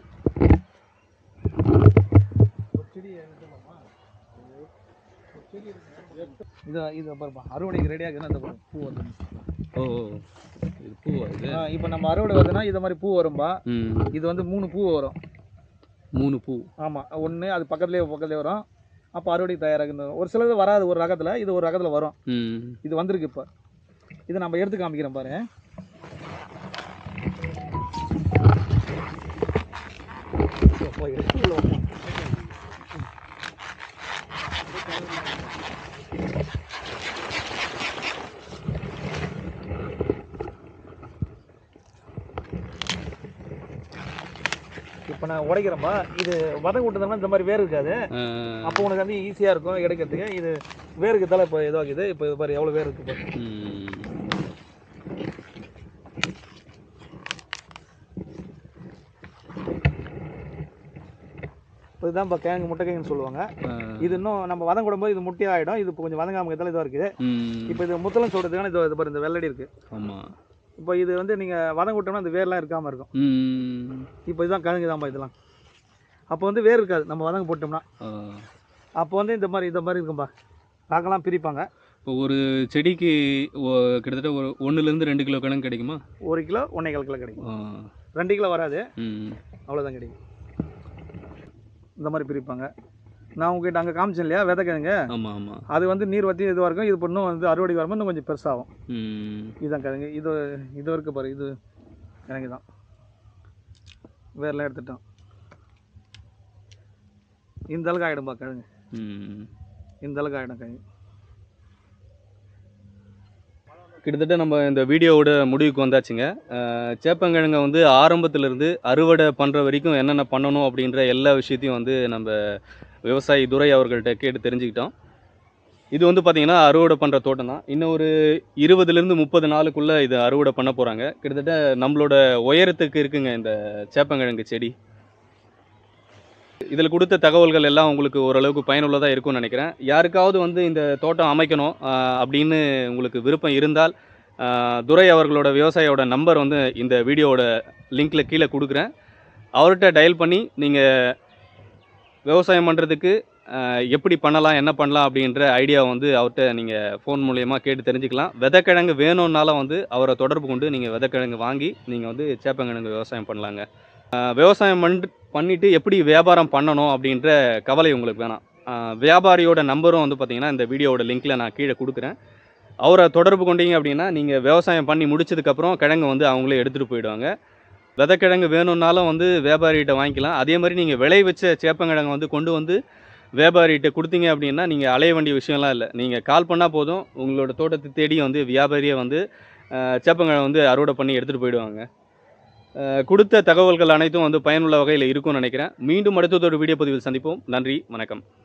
இது இது பாருப்பா அறுவடைக்கு ரெடியாக இருக்குன்னா இந்த பாரு, பூ வருது ஓ ஓ. இது பூவா இது இப்போ நம்ம அறுவடை வருதுன்னா இது மாதிரி பூ வரும்பா ம் இது வந்து மூணு பூ வரும் மூணு பூ ஆமாம் ஒன்று அது பக்கத்துலேயே பக்கத்துலேயே வரும் அப்போ அறுவடைக்கு தயாராகுது ஒரு சிலது வராது ஒரு ரகத்தில் இது ஒரு ரகத்தில் வரும் ம் இது வந்திருக்கு இப்போ இது நம்ம எடுத்து காமிக்கிறோம் பாரு இப்போ நான் உடைக்கிறேன்பா இது வதங்க விட்டுருந்தோம்னா இந்த மாதிரி வேர் இருக்காது ஆ, அப்போ உனக்கு வந்து ஈஸியாக இருக்கும் எடுக்கிறதுக்கு இது வேருக்கு தலை இப்போ இதாகுது இப்போ இது பாரு எவ்வளோ வேர் இருக்குது பாரு ம் இப்போ இதுதான் இப்போ கிழங்கு முட்டைக்கிழங்குன்னு சொல்லுவாங்க ஆ, இது இன்னும் நம்ம வதங்க விடும்போது இது முட்டையாக ஆகிடும் இது இப்போ கொஞ்சம் வதங்காம இருக்கிறதால இதாக இருக்குது ம் இப்போ இது முத்தலம் சொல்கிறதுக்கான இது இது பாரு இந்த வெள்ளடி இருக்குது ஆமாம் இப்போ இது வந்து நீங்கள் வதங்க விட்டோம்னா அந்த வேர்லாம் இருக்காமல் இருக்கும் ம் இப்போ இதுதான் கிழங்கு தான்ப்பா இதெல்லாம் அப்போ வந்து வேர் இருக்காது நம்ம வதங்க போட்டோம்னா ஆ. அப்போ வந்து இந்த மாதிரி இந்த மாதிரி இருக்கும்பா பார்க்கலாம் பிரிப்பாங்க இப்போ ஒரு செடிக்கு ஒ- கிட்டத்தட்ட ஒரு ஒன்றுலேருந்து ரெண்டு கிலோ கிழங்கு கிடைக்குமா ஒரு கிலோ ஒன்றே கால் கிலோ கிடைக்கும் ஆ, ரெண்டு கிலோ வராது ம் அவ்வளோதான் கிடைக்கும் இந்த மாதிரி பிரிப்பாங்க நான் உங்ககிட்ட அங்கே காமிச்சேன் இல்லையா விதைக்கிழங்க ஆமாம் ஆமாம் அது வந்து நீர் வத்தி இதுவாக இருக்கும் இது இப்போ இன்னும் வந்து அறுவடை வரும்போது இன்னும் கொஞ்சம் பெருசாகும் ம் இதுதான் கிழங்கு இது இது இருக்கு பாரு இது கிழங்கு தான் வேர்லாம் எடுத்துட்டோம் இந்த அளவுக்கு ஆகிடும்பா கிழங்கு ம் இந்த அளவுக்கு ஆகிடும் கிழங்கு கிட்டத்தட்ட நம்ம இந்த வீடியோவோட முடிவுக்கு வந்தாச்சுங்க அஹ் சேப்பங்கிழங்கை வந்து ஆரம்பத்திலிருந்து அறுவடை பண்ணுற வரைக்கும் என்னென்ன பண்ணணும் அப்படின்ற எல்லா விஷயத்தையும் வந்து நம்ம விவசாயி துரை அவர்கள்ட்ட கேட்டு தெரிஞ்சுக்கிட்டோம் இது வந்து பார்த்திங்கன்னா அறுவடை பண்ணுற தோட்டம் தான் இன்னும் ஒரு இருபதுலேருந்து முப்பது நாளுக்குள்ளே இது அறுவடை பண்ண போகிறாங்க கிட்டத்தட்ட நம்மளோட உயரத்துக்கு இருக்குங்க இந்த சேப்பங்கிழங்கு செடி இதில் கொடுத்த தகவல்கள் எல்லாம் உங்களுக்கு ஓரளவுக்கு பயனுள்ளதாக இருக்கும்னு நினைக்கிறேன் யாருக்காவது வந்து இந்த தோட்டம் அமைக்கணும் ஆஹ் அப்படின்னு உங்களுக்கு விருப்பம் இருந்தால் ஆஹ் துரை அவர்களோட விவசாயியோட நம்பர் வந்து இந்த வீடியோவோட லிங்க்ல கீழே கொடுக்குறேன் அவர்கிட்ட டயல் பண்ணி நீங்கள் விவசாயம் பண்ணுறதுக்கு எப்படி பண்ணலாம் என்ன பண்ணலாம் அப்படின்ற ஐடியா வந்து அவர்கிட்ட நீங்கள் ஃபோன் மூலயமா கேட்டு தெரிஞ்சுக்கலாம் விதைக்கிழங்கு வேணும்னாலும் வந்து அவரை தொடர்பு கொண்டு நீங்கள் விதைக்கிழங்கு வாங்கி நீங்கள் வந்து சேப்பங்கிழங்கு விவசாயம் பண்ணலாங்க ஆஹ் விவசாயம் பண்ணி பண்ணிவிட்டு எப்படி வியாபாரம் பண்ணணும் அப்படின்ற கவலை உங்களுக்கு வேணாம் ஆஹ் வியாபாரியோட நம்பரும் வந்து பார்த்தீங்கன்னா இந்த வீடியோவோட லிங்க்கில் நான் கீழே கொடுக்குறேன் அவரை தொடர்பு கொண்டீங்க அப்படின்னா நீங்கள் விவசாயம் பண்ணி முடிச்சதுக்கப்புறம் கிழங்கு வந்து அவங்களே எடுத்துகிட்டு போயிடுவாங்க விதைக்கிழங்கு வேணும்னாலும் வந்து வியாபாரிகிட்ட வாங்கிக்கலாம் அதே மாதிரி நீங்கள் விளை வச்ச சேப்பங்கிழங்கு வந்து கொண்டு வந்து வியாபாரிகிட்ட கொடுத்தீங்க அப்படின்னா நீங்கள் அலைய வேண்டிய விஷயம்லாம் இல்லை நீங்கள் கால் பண்ணால் போதும் உங்களோட தோட்டத்தை தேடி வந்து வியாபாரியே வந்து ஆஹ் சேப்பங்கிழங்கு வந்து அறுவடை பண்ணி எடுத்துகிட்டு போயிடுவாங்க ஆஹ் கொடுத்த தகவல்கள் அனைத்தும் வந்து பயனுள்ள வகையில் இருக்கும்னு நினைக்கிறேன் மீண்டும் அடுத்ததொரு வீடியோ பதிவில் சந்திப்போம் நன்றி வணக்கம்